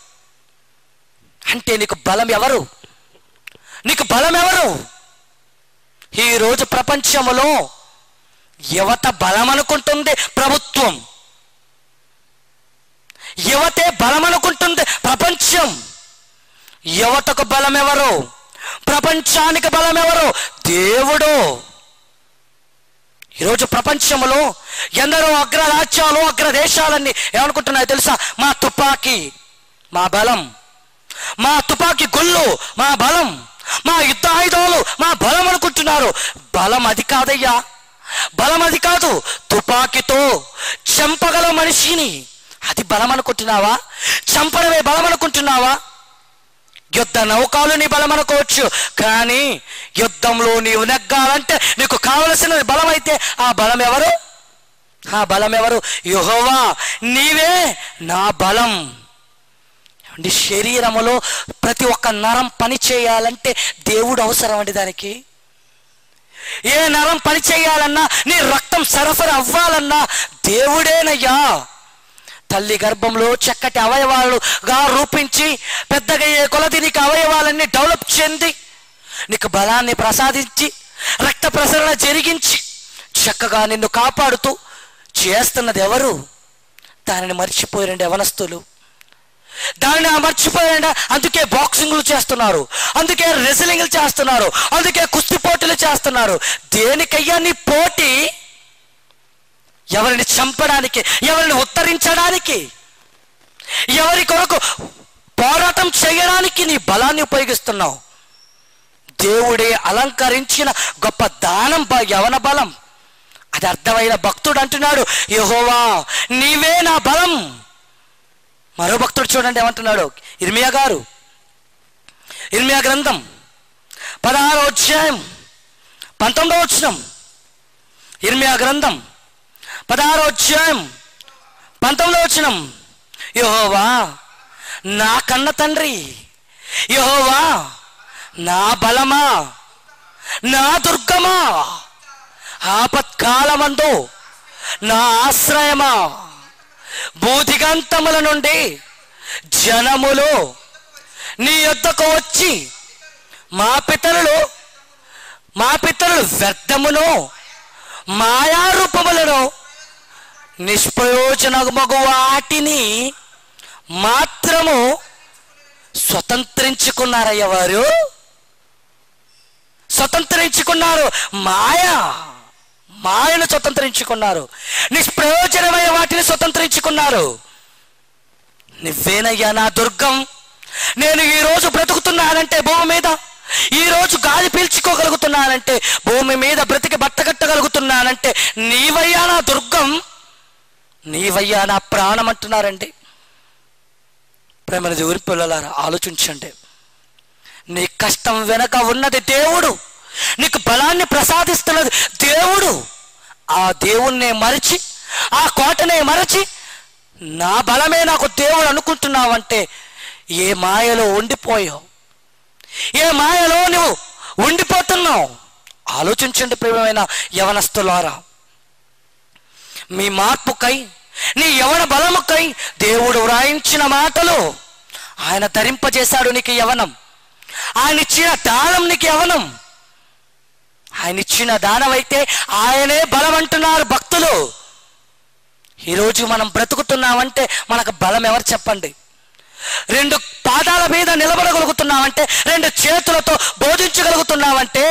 అంటే నీకు బలం ఎవరు నీకు బలం ఎవరు ఈరోజు ప్రపంచములో యువత బలం అనుకుంటుంది ప్రభుత్వం యువతే బలం అనుకుంటుంది ప్రపంచం యువతకు బలం ఎవరు ప్రపంచానికి బలం ఎవరు దేవుడు ఈరోజు ప్రపంచంలో ఎందరో అగ్రరాజ్యాలు అగ్రదేశాలన్నీ ఏమనుకుంటున్నాయో తెలుసా మా తుపాకీ మా బలం మా తుపాకీ గుళ్ళు మా బలం మా యుద్ధ ఆయుధాలు మా బలం అనుకుంటున్నారు బలం అది కాదయ్యా బలం అది కాదు తుపాకీతో చంపగల మనిషిని అది బలం అనుకుంటున్నావా చంపడమే బలం అనుకుంటున్నావా యుద్ధ నౌకాలు నీ బలం అనుకోవచ్చు కానీ యుద్ధంలో నీవు నెగ్గాలంటే నీకు కావలసిన బలం అయితే ఆ బలం ఎవరు ఆ బలం ఎవరు యెహోవా నీవే నా బలం ఏమండి శరీరములో ప్రతి ఒక్క నరం పని చేయాలంటే దేవుడు అవసరం అండి దానికి ఏ నరం పని చేయాలన్నా నీ రక్తం సరఫరా అవ్వాలన్నా దేవుడేనయ్యా తల్లి గర్భంలో చక్కటి అవయవాలుగా రూపించి పెద్దగా ఏ కొలది నీకు అవయవాలన్నీ డెవలప్ చెంది నీకు బలాన్ని ప్రసాదించి రక్త ప్రసరణ జరిగించి చక్కగా నిన్ను కాపాడుతూ చేస్తున్నది ఎవరు దానిని మర్చిపోయారండి యవనస్తులు దానిని మర్చిపోయారండి అందుకే బాక్సింగ్లు చేస్తున్నారు అందుకే రెసిలింగ్లు చేస్తున్నారు అందుకే కుస్తీ పోటీలు చేస్తున్నారు దేనికయ్యా నీ పోటీ ఎవరిని చంపడానికి ఎవరిని ఉత్తరించడానికి ఎవరి కొరకు పోరాటం చేయడానికి నీ బలాన్ని ఉపయోగిస్తున్నావు దేవుడే అలంకరించిన గొప్ప దానం బ- యవన బలం అది అర్థమైన భక్తుడు అంటున్నాడు యహోవా నీవే నా బలం మరో భక్తుడు చూడండి ఏమంటున్నాడు ఇర్మియా గారు ఇర్మియా గ్రంథం పదహారో అధ్యాయం పంతొమ్మిదో వచ్చినం ఇర్మియా గ్రంథం పదహారో అధ్యాయం పంతొమ్మిదో వచ్చినం యహోవా నా కన్న తండ్రి యహోవా నా బలమా నా దుర్గమా ఆపత్కాలమందు నా ఆశ్రయమా భూదిగంతముల నుండి జనములు నీ యొద్దకు వచ్చి మా పితరులు మా పితరులు వ్యర్థమును మాయారూపములను నిష్ప్రయోజనమగు వాటిని మాత్రము స్వతంత్రించుకున్నారయ్య వారు స్వతంత్రించుకున్నారు మాయ మాయను స్వతంత్రించుకున్నారు నిష్ప్రయోజనమైన వాటిని స్వతంత్రించుకున్నారు నువ్వేనయ్యా నా దుర్గం నేను ఈ రోజు బ్రతుకుతున్నానంటే భూమి మీద ఈ రోజు గాలి పీల్చుకోగలుగుతున్నానంటే భూమి మీద బ్రతికి బట్టగట్టగలుగుతున్నానంటే నీవయ్యా నా దుర్గం నీవయ్యా నా ప్రాణం అంటున్నారండి ప్రేమల దేవుని పిల్లలారా ఆలోచించండి నీ కష్టం వెనక ఉన్నది దేవుడు నీకు బలాన్ని ప్రసాదిస్తున్నది దేవుడు ఆ దేవుణ్ణే మరచి ఆ కోటనే మరచి నా బలమే నాకు దేవుడు అనుకుంటున్నావంటే ఏ మాయలో ఉండిపోయావు ఏ మాయలో నువ్వు ఉండిపోతున్నావు ఆలోచించండి ప్రియమైన యవనస్తులారా మీ మార్పుకై నీ యవన బలముకై దేవుడు వ్రాయించిన మాటలు ఆయన ధరింపజేశాడు నీకు యవనం ఆయన ఇచ్చిన దానం నీకు యవనం ఆయన ఇచ్చిన దానమైతే ఆయనే బలం అంటున్నారు భక్తులు ఈరోజు మనం బ్రతుకుతున్నామంటే మనకు బలం ఎవరు చెప్పండి రెండు పాదాల మీద నిలబడగలుగుతున్నామంటే రెండు చేతులతో బోధించగలుగుతున్నామంటే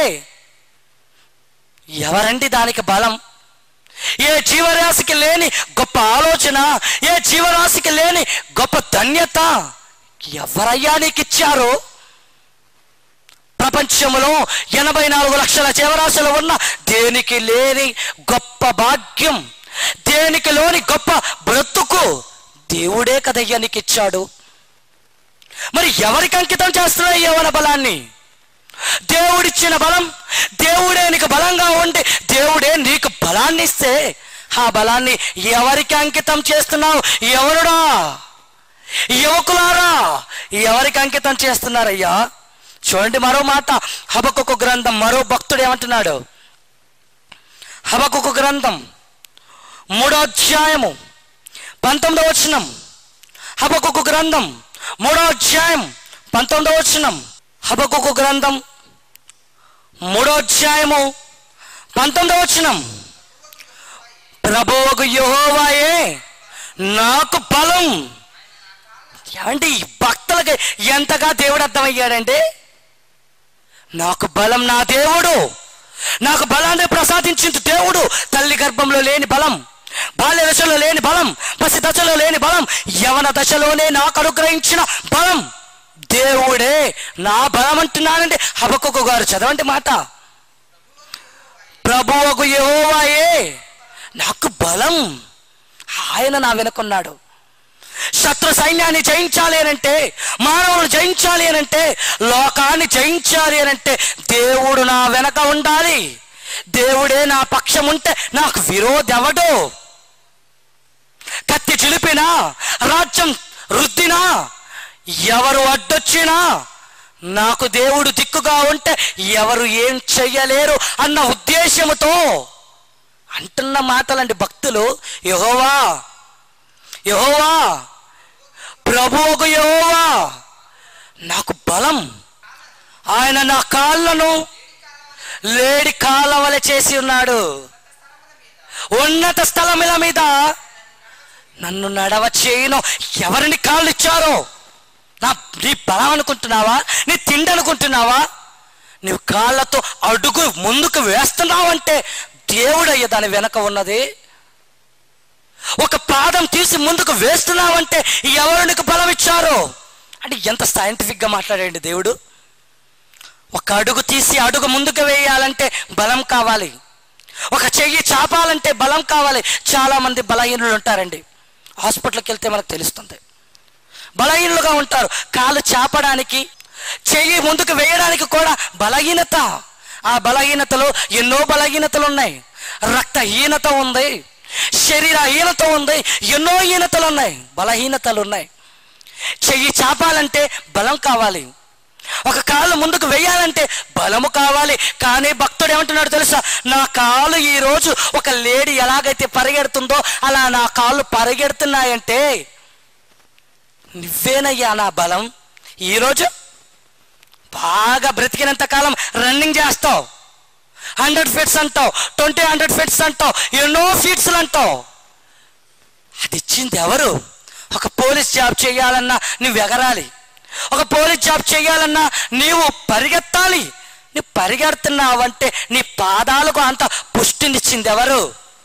ఎవరండి దానికి బలం ఏ జీవరాశికి లేని గొప్ప ఆలోచన ఏ జీవరాశికి లేని గొప్ప ధన్యత ఎవరయ్యా నీకు ఇచ్చారు ప్రపంచంలో ఎనభై నాలుగు లక్షల జీవరాశులు ఉన్న దేనికి లేని గొప్ప భాగ్యం దేనికి లోని గొప్ప బ్రతుకు దేవుడే కదయ్యా నీకు ఇచ్చాడు మరి ఎవరికి అంకితం చేస్తున్నాయి యవన బలాన్ని దేవుడిచ్చిన బలం దేవుడే నీకు బలంగా ఉండి దేవుడే నీకు బలాన్ని ఇస్తే ఆ బలాన్ని ఎవరికి అంకితం చేస్తున్నావు ఎవరుడా యువకులారా ఎవరికి అంకితం చేస్తున్నారయ్యా చూడండి మరో మాట హబకుకు గ్రంథం మరో భక్తుడు ఏమంటున్నాడు హబకుకు గ్రంథం మూడో అధ్యాయము పంతొమ్మిదో వచనం హబకుకు గ్రంథం మూడో అధ్యాయం పంతొమ్మిదో వచనం హబకుకు గ్రంథం మూడో అధ్యాయము పంతొమ్మిదో వచనం ప్రభువుకు యెహోవాయే నాకు బలం ఏమంటే ఈ భక్తులకి ఎంతగా దేవుడు అర్థమయ్యాడంటే నాకు బలం నా దేవుడు నాకు బలాన్ని ప్రసాదించిన దేవుడు తల్లి గర్భంలో లేని బలం బాల్య దశలో లేని బలం పసి దశలో లేని బలం యవన దశలోనే నాకు అనుగ్రహించిన బలం దేవుడే నా బలం అంటున్నానండి హబకుకు గారు చదవండి మాట ప్రభువుకు యెహోవాయే నాకు బలం ఆయన నా వెనుకున్నాడు శత్రు సైన్యాన్ని జయించాలి అనంటే మానవులను జయించాలి అనంటే లోకాన్ని జయించాలి అనంటే దేవుడు నా వెనక ఉండాలి దేవుడే నా పక్షం ఉంటే నాకు విరోధి ఎవడు కత్తి చిలిపినా రాజ్యం రుద్దినా ఎవరు అడ్డొచ్చినా నాకు దేవుడు దిక్కుగా ఉంటే ఎవరు ఏం చెయ్యలేరు అన్న ఉద్దేశముతో అంటున్న మాటలండి భక్తులు యహోవా యహోవా ప్రభువుకు యహోవా నాకు బలం ఆయన నా కాళ్ళను లేడి కాళ్ళ వలె చేసి ఉన్నాడు ఉన్నత స్థలముల మీద నన్ను నడవ చేయను ఎవరిని కాళ్ళు ఇచ్చారో నా నీ బలం అనుకుంటున్నావా నీ తిండి అనుకుంటున్నావా నీవు కాళ్ళతో అడుగు ముందుకు వేస్తున్నావంటే దేవుడయ్య దాని వెనక ఉన్నది ఒక పాదం తీసి ముందుకు వేస్తున్నావంటే ఎవరు నీకు బలం ఇచ్చారో అంటే ఎంత సైంటిఫిక్గా మాట్లాడండి దేవుడు ఒక అడుగు తీసి అడుగు ముందుకు వేయాలంటే బలం కావాలి ఒక చెయ్యి చాపాలంటే బలం కావాలి చాలా మంది బలహీనులు ఉంటారండి హాస్పిటల్కి వెళ్తే మనకు తెలుస్తుంది బలహీనులుగా ఉంటారు కాలు చాపడానికి చెయ్యి ముందుకు వేయడానికి కూడా బలహీనత ఆ బలహీనతలో ఎన్నో బలహీనతలు ఉన్నాయి రక్తహీనత ఉంది శరీరహీనత ఉంది ఎన్నో హీనతలు ఉన్నాయి బలహీనతలు ఉన్నాయి చెయ్యి చాపాలంటే బలం కావాలి ఒక కాలు ముందుకు వేయాలంటే బలము కావాలి కానీ భక్తుడు ఏమంటున్నాడు తెలుసా నా కాలు ఈ రోజు ఒక లేడీ ఎలాగైతే పరిగెడుతుందో అలా నా కాళ్ళు పరిగెడుతున్నాయంటే నువ్వేనయ్యా నా బలం ఈరోజు బాగా బ్రతికినంత కాలం రన్నింగ్ చేస్తావు హండ్రెడ్ ఫీట్స్ అంటావు ట్వంటీ హండ్రెడ్ ఫీట్స్ అంటావు ఎన్నో ఫీట్స్లు అంటావు అది ఇచ్చింది ఎవరు ఒక పోలీస్ జాబ్ చేయాలన్నా నువ్వు ఎగరాలి ఒక పోలీస్ జాబ్ చేయాలన్నా నీవు పరిగెత్తాలి నువ్వు పరిగెడుతున్నావంటే నీ పాదాలకు అంత పుష్టినిచ్చింది ఎవరు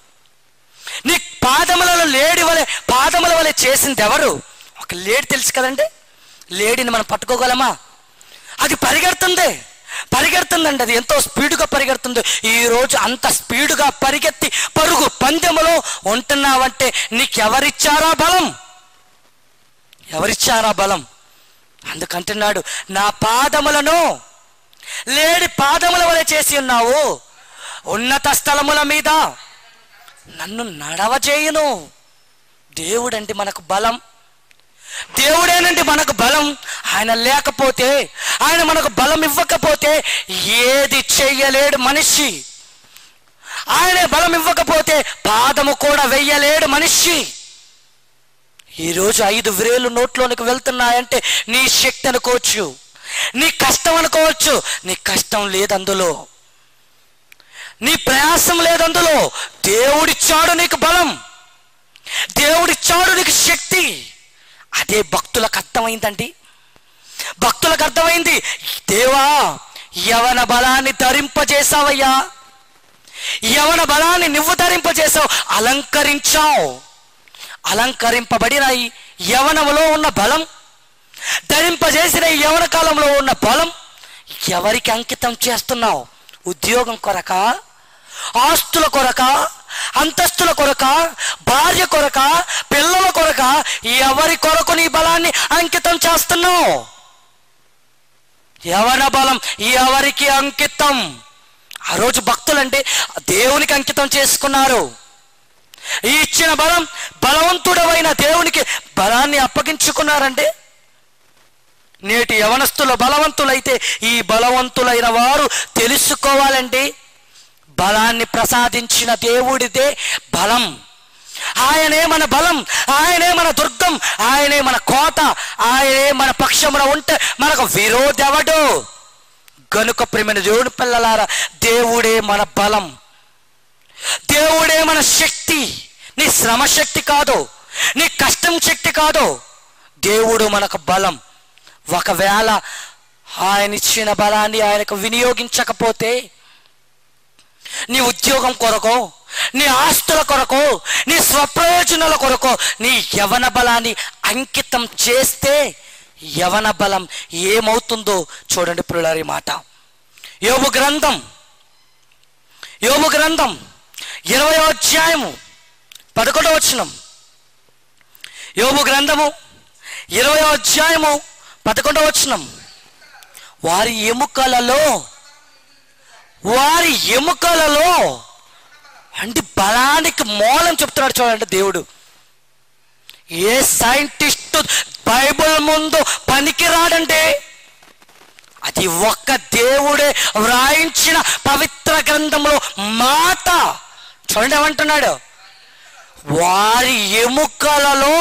నీ పాదములలో లేడి వలె పాదముల వలె చేసింది ఎవరు ఒక లేడి తెలుసు కదండి లేడీని మనం పట్టుకోగలమా అది పరిగెడుతుంది పరిగెడుతుందండి అది ఎంతో స్పీడ్గా పరిగెడుతుంది ఈ రోజు అంత స్పీడ్గా పరిగెత్తి పరుగు పందెములో ఉంటున్నావంటే నీకెవరిచ్చారా బలం ఎవరిచ్చారా బలం అందుకంటున్నాడు నా పాదములను లేడి పాదముల వలె చేసి ఉన్నావు ఉన్నత స్థలముల మీద నన్ను నడవచేయును దేవుడండి మనకు బలం దేవుడేనండి మనకు బలం ఆయన లేకపోతే ఆయన మనకు బలం ఇవ్వకపోతే ఏది చెయ్యలేడు మనిషి ఆయనే బలం ఇవ్వకపోతే పాదము కూడా వెయ్యలేడు మనిషి ఈరోజు ఐదు వేలు నోట్లోనికి వెళ్తున్నాయంటే నీ శక్తి అనుకోవచ్చు నీ కష్టం అనుకోవచ్చు నీ కష్టం లేదు అందులో నీ ప్రయాసం లేదు అందులో దేవుడిచ్చాడు నీకు బలం దేవుడిచ్చాడు నీకు శక్తి అదే భక్తులకు అర్థమైందండి భక్తులకు అర్థమైంది దేవా యవన బలాన్ని ధరింపజేసావయ్యా యవన బలాన్ని నువ్వు ధరింపజేసావు అలంకరించావు అలంకరింపబడిన ఈ యవనములో ఉన్న బలం ధరింపజేసిన ఈ యవన కాలంలో ఉన్న బలం ఎవరికి అంకితం చేస్తున్నావు ఉద్యోగం కొరక ఆస్తుల కొరక అంతస్తుల కొరక భార్య కొరక పిల్లల కొరక ఎవరి కొరకు నీ బలాన్ని అంకితం చేస్తున్నావు యవన బలం ఎవరికి అంకితం ఆ రోజు భక్తులంటే దేవునికి అంకితం చేసుకున్నారు ఈ ఇచ్చిన బలం బలవంతుడమైన దేవునికి బలాన్ని అప్పగించుకున్నారంటే నేటి యవనస్తుల బలవంతులైతే ఈ బలవంతులైన వారు తెలుసుకోవాలండి బలాన్ని ప్రసాదించిన దేవుడిదే బలం ఆయనే మన బలం ఆయనే మన దుర్గం ఆయనే మన కోట ఆయనే మన పక్షమున ఉంటే మనకు విరోధెవడు గనుక ప్రేమైన దేవుని పిల్లలారా దేవుడే మన బలం దేవుడే మన శక్తి శ్రమశక్తి కాదు నీ కష్టం శక్తి కాదు దేవుడు మనకు బలం ఒకవేళ ఆయన ఇచ్చిన బలాన్ని ఆయనకు వినియోగించకపోతే నీ ఉద్యోగం కొరకు నీ ఆస్తుల కొరకు నీ స్వప్రయోజనాల కొరకు నీ యవన బలాన్ని అంకితం చేస్తే యవన బలం ఏమవుతుందో చూడండి పురులారి మాట యోబు గ్రంథం యోబు గ్రంథం ఇరవై అధ్యాయము పదకొండవ వచనం యోబు గ్రంథము ఇరవై అధ్యాయము పదకొండవ వచనం వారి ఎముకలలో వారి ఎముకలలో అంటే బలానికి మూలం చెప్తున్నాడు చూడండి దేవుడు ఏ సైంటిస్ట్ బైబిల్ ముందు పనికి రాడండి అది ఒక్క దేవుడే వ్రాయించిన పవిత్ర గ్రంథంలో మాట చూడండి ఏమంటున్నాడు వారి ఎముకలలో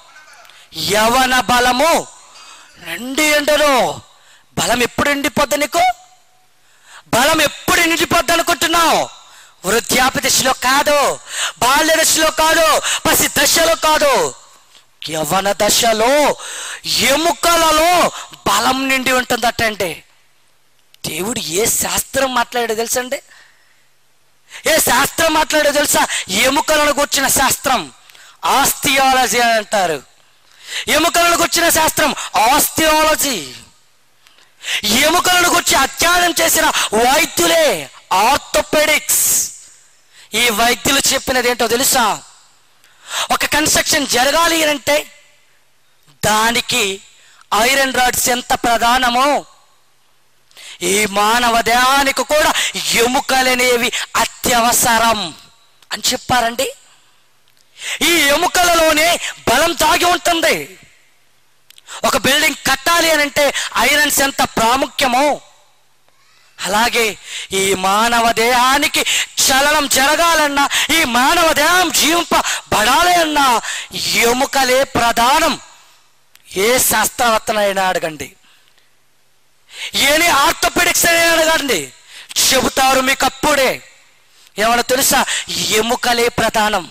యవన బలము నిండి ఎండరు బలం ఎప్పుడు ఎండిపోద్ది నీకు బలం ఎప్పుడు నిండిపోద్ది అనుకుంటున్నావు వృద్ధాప్య దశలో కాదు బాల్య దశలో కాదు పసి దశలో కాదు యవన దశలో ఎముకలలో బలం నిండి ఉంటుందటండి దేవుడు ఏ శాస్త్రం మాట్లాడాడో తెలుసండి ఏ శాస్త్రం మాట్లాడో తెలుసా ఎముకలను కూర్చిన శాస్త్రం ఆస్తియాలజీ అని అంటారు ఎముకలను కూర్చిన శాస్త్రం ఆస్టియాలజీ ఎముకలను గురించి అధ్యయనం చేసిన వైద్యులే ఆర్థోపెడిక్స్ ఈ వైద్యులు చెప్పినది ఏంటో తెలుసా ఒక కన్స్ట్రక్షన్ జరగాలి అంటే దానికి ఐరన్ రాడ్స్ ఎంత ప్రధానమో ఈ మానవ దేహానికి కూడా ఎముకలనేవి అత్యవసరం అని చెప్పారండి ఈ ఎముకలలోనే బలం దాగి ఉంటుంది ఒక బిల్డింగ్ కట్టాలి అని అంటే ఐరన్స్ ఎంత ప్రాముఖ్యమో అలాగే ఈ మానవ దేహానికి చలనం జరగాలన్నా ఈ మానవ దేహం జీవింపబడాలి అన్నా ఎముకలే ప్రధానం ఏ శాస్త్రవేత్తనైనా అడగండి ఏని ఆర్థోపెడిక్స్ అయినా అడగండి చెబుతారు మీకు అప్పుడే ఏమన్నా తెలుసా ఎముకలే ప్రధానం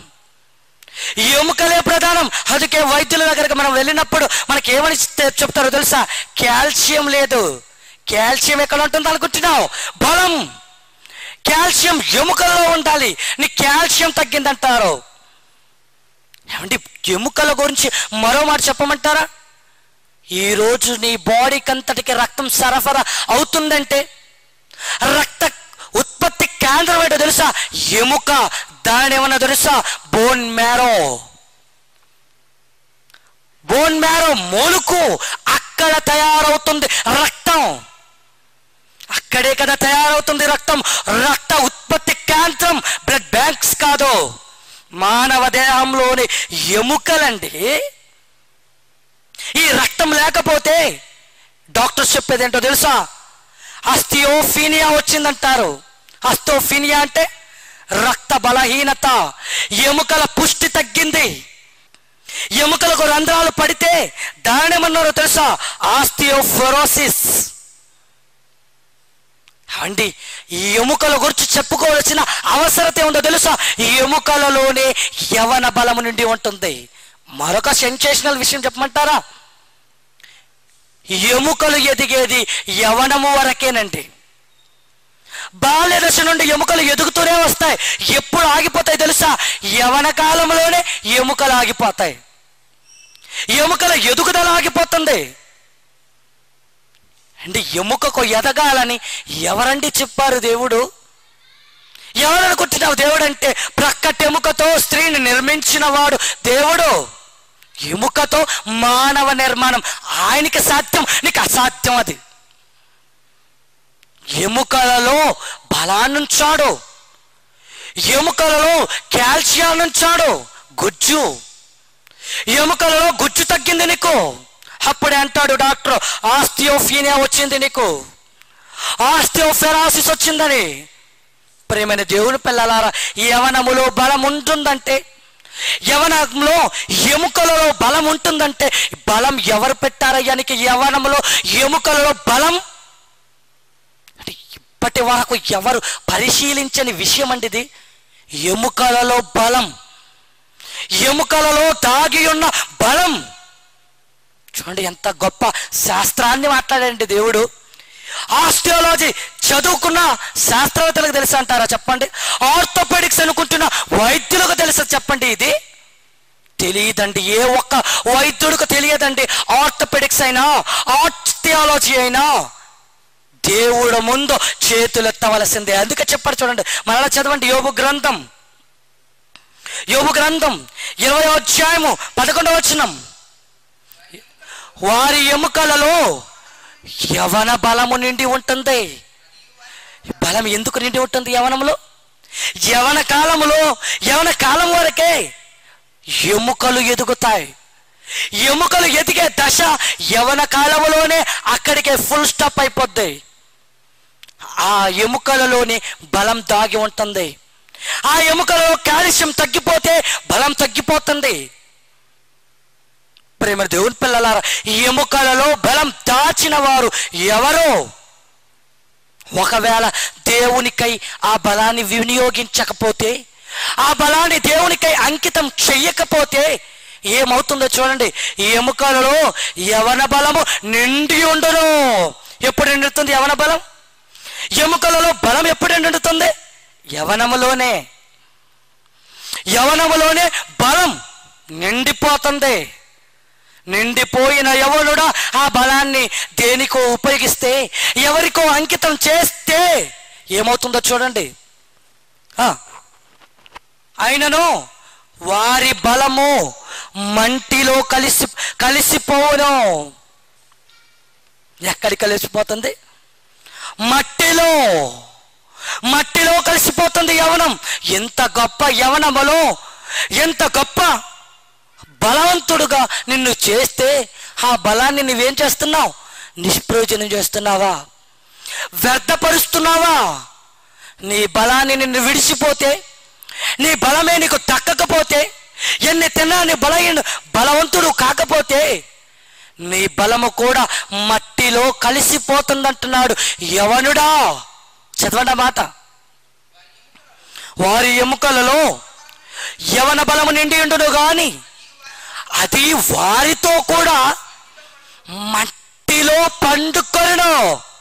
ఎముకలే ప్రధానం అందుకే వైద్యుల దగ్గరికి మనం వెళ్ళినప్పుడు మనకి ఏమని చె- చెప్తారో తెలుసా కాల్షియం లేదు కాల్షియం ఎక్కడ ఉంటుంది అనుకుంటున్నావు బలం కాల్షియం ఎముకల్లో ఉండాలి నీ కాల్షియం తగ్గిందంటారు ఏమండి ఎముకల గురించి మరో మాట చెప్పమంటారా ఈరోజు నీ బాడీకి అంతటికి రక్తం సరఫరా అవుతుందంటే రక్త ఉత్పత్తి కేంద్రం ఏంటో తెలుసా ఎముక దాని ఏమన్నా తెలుసా బోన్ మ్యారో బోన్ మ్యారో మూలుకు అక్కడ తయారవుతుంది రక్తం అక్కడే కదా తయారవుతుంది రక్తం రక్త ఉత్పత్తి కేంద్రం బ్లడ్ బ్యాంక్స్ కాదు మానవ దేహంలోని ఎముకలండి ఈ రక్తం లేకపోతే డాక్టర్స్ చెప్పేది ఏంటో తెలుసా అస్థియోఫీనియా వచ్చిందంటారు అస్థోఫీనియా అంటే రక్త బలహీనత ఎముకల పుష్టి తగ్గింది ఎముకలకు రంధ్రాలు పడితే దానేమన్నారో తెలుసా ఆస్టియోఫెరోసిస్ అండి ఈ ఎముకల గురించి చెప్పుకోవాల్సిన అవసరత ఏముందో తెలుసా ఈ ఎముకలలోనే యవన బలము నుండి ఉంటుంది మరొక సెన్సేషనల్ విషయం చెప్పమంటారా ఎముకలు ఎదిగేది యవనము వరకేనండి బాల్య దశ నుండి ఎముకలు ఎదుగుతూనే వస్తాయి ఎప్పుడు ఆగిపోతాయి తెలుసా యవన కాలంలోనే ఎముకలు ఆగిపోతాయి ఎముకల ఎదుగుదల ఆగిపోతుంది అంటే ఎముకకు ఎదగాలని ఎవరండి చెప్పారు దేవుడు ఎవరనుకుంటున్నావు దేవుడు అంటే ప్రక్కటి ఎముకతో స్త్రీని నిర్మించిన వాడు దేవుడు ఎముకతో మానవ నిర్మాణం ఆయనకి సాధ్యం నీకు అసాధ్యం అది ఎముకలలో బలాన్నుంచాడు ఎముకలలో కాల్షియం ఉంచాడు గుజ్జు ఎముకలలో గుజ్జు తగ్గింది నీకు అప్పుడే అంటాడు డాక్టర్ ఆస్టియోఫీనియా వచ్చింది నీకు ఆస్టియోఫెరాసిస్ వచ్చిందని ప్రేమైన దేవుని పిల్లలారా యవనములో బలం ఉంటుందంటే యవనంలో ఎముకలలో బలం ఉంటుందంటే బలం ఎవరు పెట్టారయ్యానికి యవనంలో ఎముకలలో బలం అంటే ఇప్పటి వరకు ఎవరు పరిశీలించని విషయం అండి ఇది ఎముకలలో బలం దాగి ఉన్న బలం చూడండి ఎంత గొప్ప శాస్త్రాన్ని మాట్లాడండి దేవుడు ఆస్టియాలజీ చదువుకున్న శాస్త్రవేత్తలకు తెలుసు అంటారా చెప్పండి ఆర్థోపెడిక్స్ అనుకుంటున్న వైద్యులకు తెలుసా చెప్పండి ఇది తెలియదండి ఏ ఒక్క వైద్యుడికి తెలియదండి ఆర్థోపెడిక్స్ అయినా ఆస్టియాలజీ అయినా దేవుడు ముందు చేతులెత్తవలసిందే అందుకే చెప్పారు చూడండి మరలా చదవండి యోగు గ్రంథం యోగు గ్రంథం ఇరవై అధ్యాయము పదకొండవ వచనం వారి ఎముకలలో యవన బలము నిండి ఉంటుంది బలం ఎందుకు నిండి ఉంటుంది యవనంలో యవన కాలములో యవన కాలం వరకే ఎముకలు ఎదుగుతాయి ఎముకలు ఎదిగే దశ యవన కాలములోనే అక్కడికే ఫుల్ స్టాప్ అయిపోద్ది ఆ ఎముకలలోని బలం దాగి ఉంటుంది ఆ ఎముకలలో కాల్షియం తగ్గిపోతే బలం తగ్గిపోతుంది ప్రేమ దేవుని పిల్లలారా ఈ ఎముకలలో బలం దాచిన వారు ఎవరో ఒకవేళ దేవునికై ఆ బలాన్ని వినియోగించకపోతే ఆ బలాన్ని దేవునికై అంకితం చెయ్యకపోతే ఏమవుతుందో చూడండి ఈ ఎముకలలో యవన బలము నిండి ఉండును ఎప్పుడు నిండుతుంది యవన బలం ఎముకలలో బలం ఎప్పుడు నిండుతుంది యవనములోనే యవనములోనే బలం నిండిపోతుంది నిండిపోయిన యవనుడా ఆ బలాన్ని దేనికో ఉపయోగిస్తే ఎవరికో అంకితం చేస్తే ఏమవుతుందో చూడండి ఆ, అయినను వారి బలము మంటిలో కలిసి కలిసిపోను ఎక్కడికి కలిసిపోతుంది మట్టిలో మట్టిలో కలిసిపోతుంది యవనం ఎంత గొప్ప యవనములో ఎంత గొప్ప బలవంతుడుగా నిన్ను చేస్తే ఆ బలాన్ని నువ్వేం చేస్తున్నావు నిష్ప్రయోజనం చేస్తున్నావా వ్యర్థపరుస్తున్నావా నీ బలాన్ని నిన్ను విడిచిపోతే నీ బలమే నీకు దక్కకపోతే ఎన్ని తిన్నా నీ బలహీన బలవంతుడు కాకపోతే నీ బలము కూడా మట్టిలో కలిసిపోతుందంటున్నాడు యవనుడా చదవండి ఆ మాట వారి ఎముకలలో యవన బలము నిండి ఉండును గాని అది వారితో కూడా మట్టిలో పండుకొను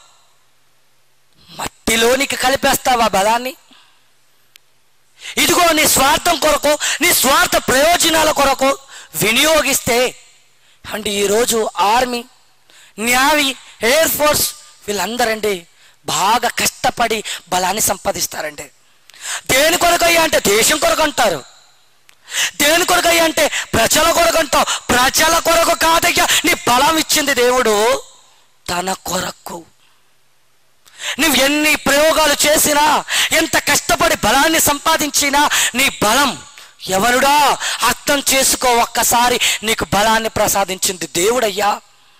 మట్టిలోనికి కలిపేస్తావా బలాన్ని ఇదిగో నీ స్వార్థం కొరకు నీ స్వార్థ ప్రయోజనాల కొరకు వినియోగిస్తే అంటే ఈరోజు ఆర్మీ న్యావీ ఎయిర్ ఫోర్స్ వీళ్ళందరండి బాగా కష్టపడి బలాన్ని సంపాదిస్తారండి దేని కొరకయ్యా అంటే దేశం కొరకు అంటారు దేని కొరకయ్యా అంటే ప్రజల కొరకు అంటావు ప్రజల కొరకు కాదయ్యా నీ బలం ఇచ్చింది దేవుడు తన కొరకు నువ్వు ఎన్ని ప్రయోగాలు చేసినా ఎంత కష్టపడి బలాన్ని సంపాదించినా నీ బలం ఎవరుడా అర్థం చేసుకో ఒక్కసారి నీకు బలాన్ని ప్రసాదించింది దేవుడయ్యా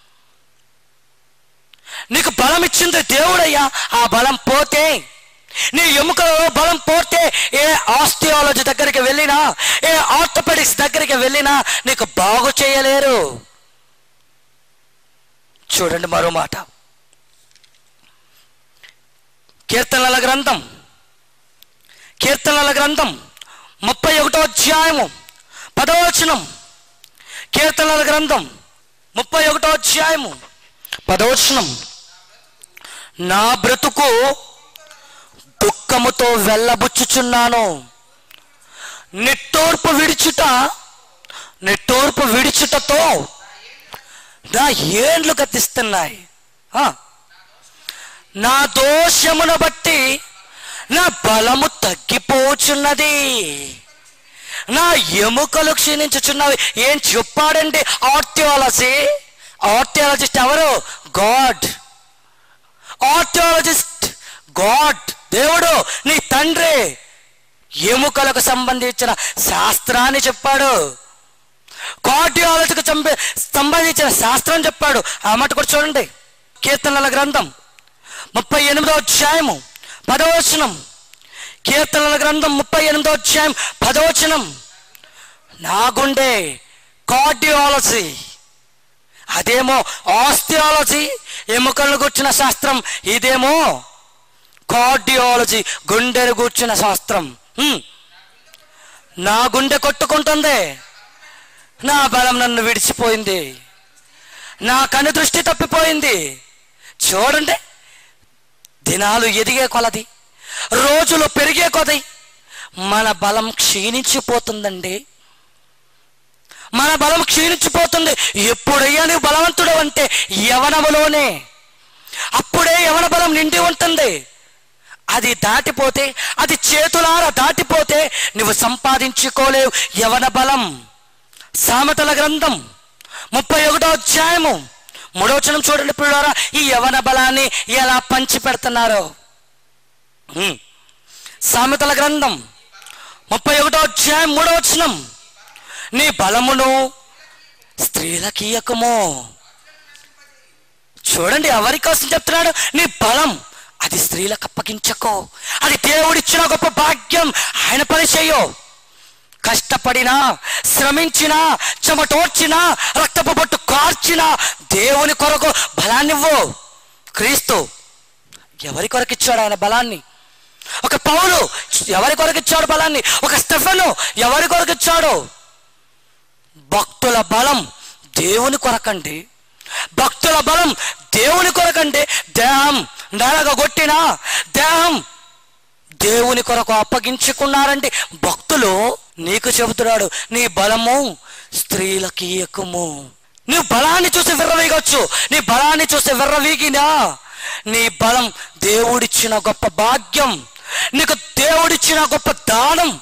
నీకు బలం ఇచ్చింది దేవుడయ్యా ఆ బలం పోతే నీ ఎముకలలో బలం పోతే ఏ ఆస్టియాలజీ దగ్గరికి వెళ్ళినా ఏ ఆర్థోపెడిక్స్ దగ్గరికి వెళ్ళినా నీకు బాగు చేయలేరు చూడండి మరో మాట కీర్తనల గ్రంథం కీర్తనల గ్రంథం ముప్పై ఒకటో అధ్యాయము పదవచనం కీర్తనల గ్రంథం ముప్పై ఒకటో అధ్యాయము పదవచనం నా బ్రతుకు దుఃఖముతో వెళ్ళబుచ్చుచున్నాను నిట్టూర్పు విడిచుట నిట్టూర్పు విడిచుటతో నా ఏండ్లు గతిస్తున్నాయి ఆ. నా దోషమును బట్టి నా బలము తగ్గిపోచున్నది నా ఎముకలు క్షీణించుచున్నవి ఏం చెప్పాడండి ఆర్టియాలజీ ఆర్టియాలజిస్ట్ ఎవరు గాడ్ ఆర్టియాలజిస్ట్ గాడ్ దేవుడు నీ తండ్రి ఎముకలకు సంబంధించిన శాస్త్రాన్ని చెప్పాడు కార్డియాలజీకి చంపే సంబంధించిన శాస్త్రం చెప్పాడు ఆ మాట కూడా చూడండి కీర్తనల గ్రంథం ముప్పై ఎనిమిదో అధ్యాయము పదవచనం కీర్తనల గ్రంథం ముప్పై ఎనిమిదో అధ్యాయం పదవచనం నా గుండె కార్డియాలజీ అదేమో ఆస్టియాలజీ ఎముకలను కూర్చున్న శాస్త్రం ఇదేమో కార్డియాలజీ గుండెను కూర్చున్న శాస్త్రం హ్మ్. నా గుండె కొట్టుకుంటుంది నా బలం నన్ను విడిచిపోయింది నా కను దృష్టి తప్పిపోయింది చూడండి దినాలు ఎదిగే కొలది రోజులు పెరిగే కొలది మన బలం క్షీణించిపోతుందండి మన బలం క్షీణించిపోతుంది ఎప్పుడయ్యా నువ్వు బలవంతుడు అంటే యవనములోనే అప్పుడే యవన బలం నిండి ఉంటుంది అది దాటిపోతే అది చేతులార దాటిపోతే నువ్వు సంపాదించుకోలేవు యవన బలం సామెతల గ్రంథం ముప్పై ఒకటో అధ్యాయము మూడవచనం చూడండి పిల్లరా ఈ యవన బలాన్ని ఎలా పంచి పెడుతున్నారో హ్మ్. సామెతల గ్రంథం ముప్పై ఒకటో అధ్యాయం మూడవచనం నీ బలమును స్త్రీలకీయకము చూడండి ఎవరి కోసం చెప్తున్నాడు నీ బలం అది స్త్రీలకు అప్పగించకో అది దేవుడిచ్చిన గొప్ప భాగ్యం ఆయన పని చేయో కష్టపడినా శ్రమించినా చెమటోడ్చినా రక్తపు బొట్టు కార్చినా దేవుని కొరకు బలాన్నివ్వు క్రీస్తు ఎవరి కొరకు ఇచ్చాడు ఆయన బలాన్ని ఒక పౌలు ఎవరి కొరకు ఇచ్చాడు బలాన్ని ఒక స్టెఫెను ఎవరి కొరకు ఇచ్చాడు భక్తుల బలం దేవుని కొరకండి భక్తుల బలం దేవుని కొరకండి దేహం నరగొట్టినా దేహం దేవుని కొరకు అప్పగించుకున్నారంటే భక్తులు నీకు చెబుతున్నాడు నీ బలము స్త్రీలకి ఎక్కుము నీ బలాన్ని చూసి విర్రవీగొచ్చు నీ బలాన్ని చూసి విర్రవీగినా నీ బలం దేవుడిచ్చిన గొప్ప భాగ్యం నీకు దేవుడిచ్చిన గొప్ప దానం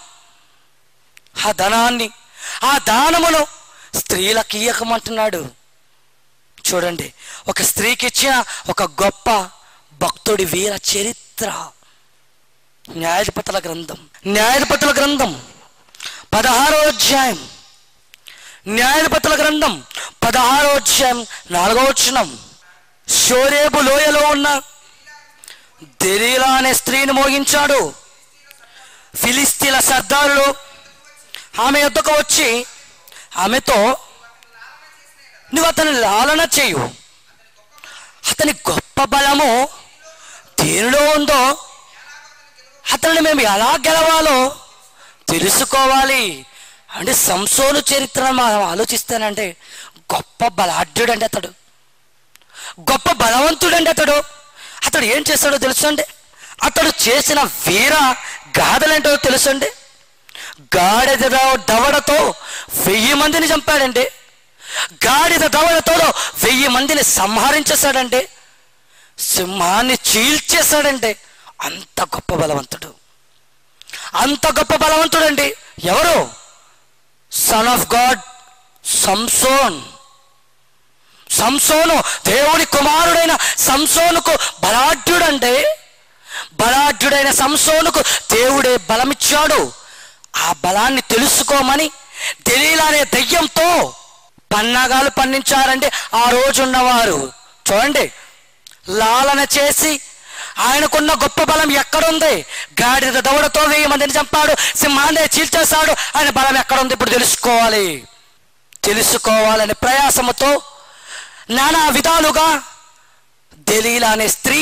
ఆ ధనాన్ని ఆ దానమును స్త్రీలకు ఇయ్యకమంటున్నాడు చూడండి ఒక స్త్రీకి ఇచ్చిన ఒక గొప్ప భక్తుడి వీర చరిత్ర న్యాయాధిపతుల గ్రంథం న్యాయాధిపతుల గ్రంథం పదహారో అధ్యాయం న్యాయాధిపతుల గ్రంథం పదహారో అధ్యాయం నాలుగో వచనం షోరేబు లోయలో ఉన్న దెరీలా అనే స్త్రీని మోగించాడు ఫిలిస్తీన్ల సర్దారులు ఆమె యొద్దకు వచ్చి ఆమెతో నువ్వు అతని లాలన చేయు అతని గొప్ప బలము దేనిలో ఉందో అతన్ని మేము ఎలా గెలవాలో తెలుసుకోవాలి అంటే సంసోను చరిత్ర మనం ఆలోచిస్తానంటే గొప్ప బలాఢ్యుడండి అతడు గొప్ప బలవంతుడండి అతడు అతడు ఏం చేస్తాడో తెలుసండి అతడు చేసిన వీర గాథలేంటో తెలుసండి గాడిద దవ- దవడతో వెయ్యి మందిని చంపాడండి గాడిద దవడతో వెయ్యి మందిని సంహరించేశాడంటే సింహాన్ని చీల్చేశాడంటే అంత గొప్ప బలవంతుడు అంత గొప్ప బలవంతుడండి ఎవరు son of God Samson Samson దేవుని కుమారుడైన సంసోనుకు బలాఢ్యుడంటే బలాఢ్యుడైన సంసోనుకు దేవుడే బలమిచ్చాడు ఆ బలాన్ని తెలుసుకోమని తెలియలానే దయ్యంతో పన్నాగాలు పండించారంటే ఆ రోజున్నవారు చూడండి లాలన చేసి ఆయనకున్న గొప్ప బలం ఎక్కడుంది గాడిద దవడతో వెయ్యి మందిని చంపాడు సింహాన్ని చీల్చేశాడు ఆయన బలం ఎక్కడుంది ఇప్పుడు తెలుసుకోవాలి తెలుసుకోవాలనే ప్రయాసముతో నానా విధాలుగా దలీలా అనే స్త్రీ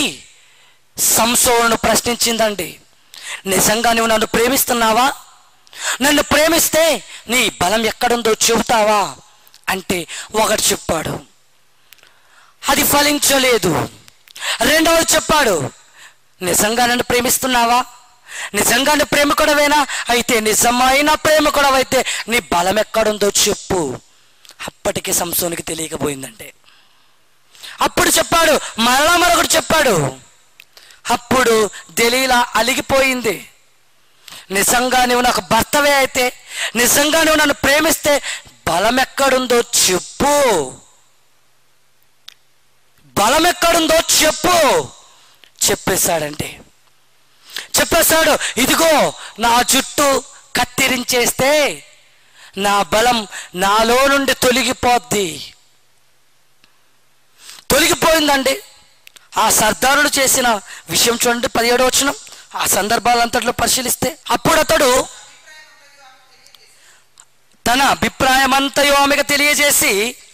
సంసోను ప్రశ్నించిందండి నిజంగా నువ్వు నన్ను ప్రేమిస్తున్నావా నన్ను ప్రేమిస్తే నీ బలం ఎక్కడుందో చెబుతావా అంటే ఒకటి చెప్పాడు అది ఫలించలేదు రెండవది చెప్పాడు నిజంగా నన్ను ప్రేమిస్తున్నావా నిజంగా నువ్వు ప్రేమికుడవేనా అయితే నిజమైన ప్రేమికుడవైతే నీ బలం ఎక్కడుందో చెప్పు అప్పటికి సంసోనికి తెలియకపోయిందంటే అప్పుడు చెప్పాడు మరలా మరొకటి చెప్పాడు అప్పుడు దలీలా అలిగిపోయింది నిజంగా నువ్వు నాకు భర్తవే అయితే నిజంగా నువ్వు నన్ను ప్రేమిస్తే బలం ఎక్కడుందో చెప్పు బలం ఎక్కడుందో చెప్పు చెప్పేశాడంటే చెప్పేశాడు ఇదిగో నా జుట్టు కత్తిరించేస్తే నా బలం నాలో నుండి తొలగిపోద్ది తొలగిపోయిందండి ఆ సర్దారుడు చేసిన విషయం చూడండి పదిహేడు వచనం ఆ సందర్భాలంతట్లో పరిశీలిస్తే అప్పుడు అతడు తన అభిప్రాయం అంతయో ఆమెకు తెలియజేసి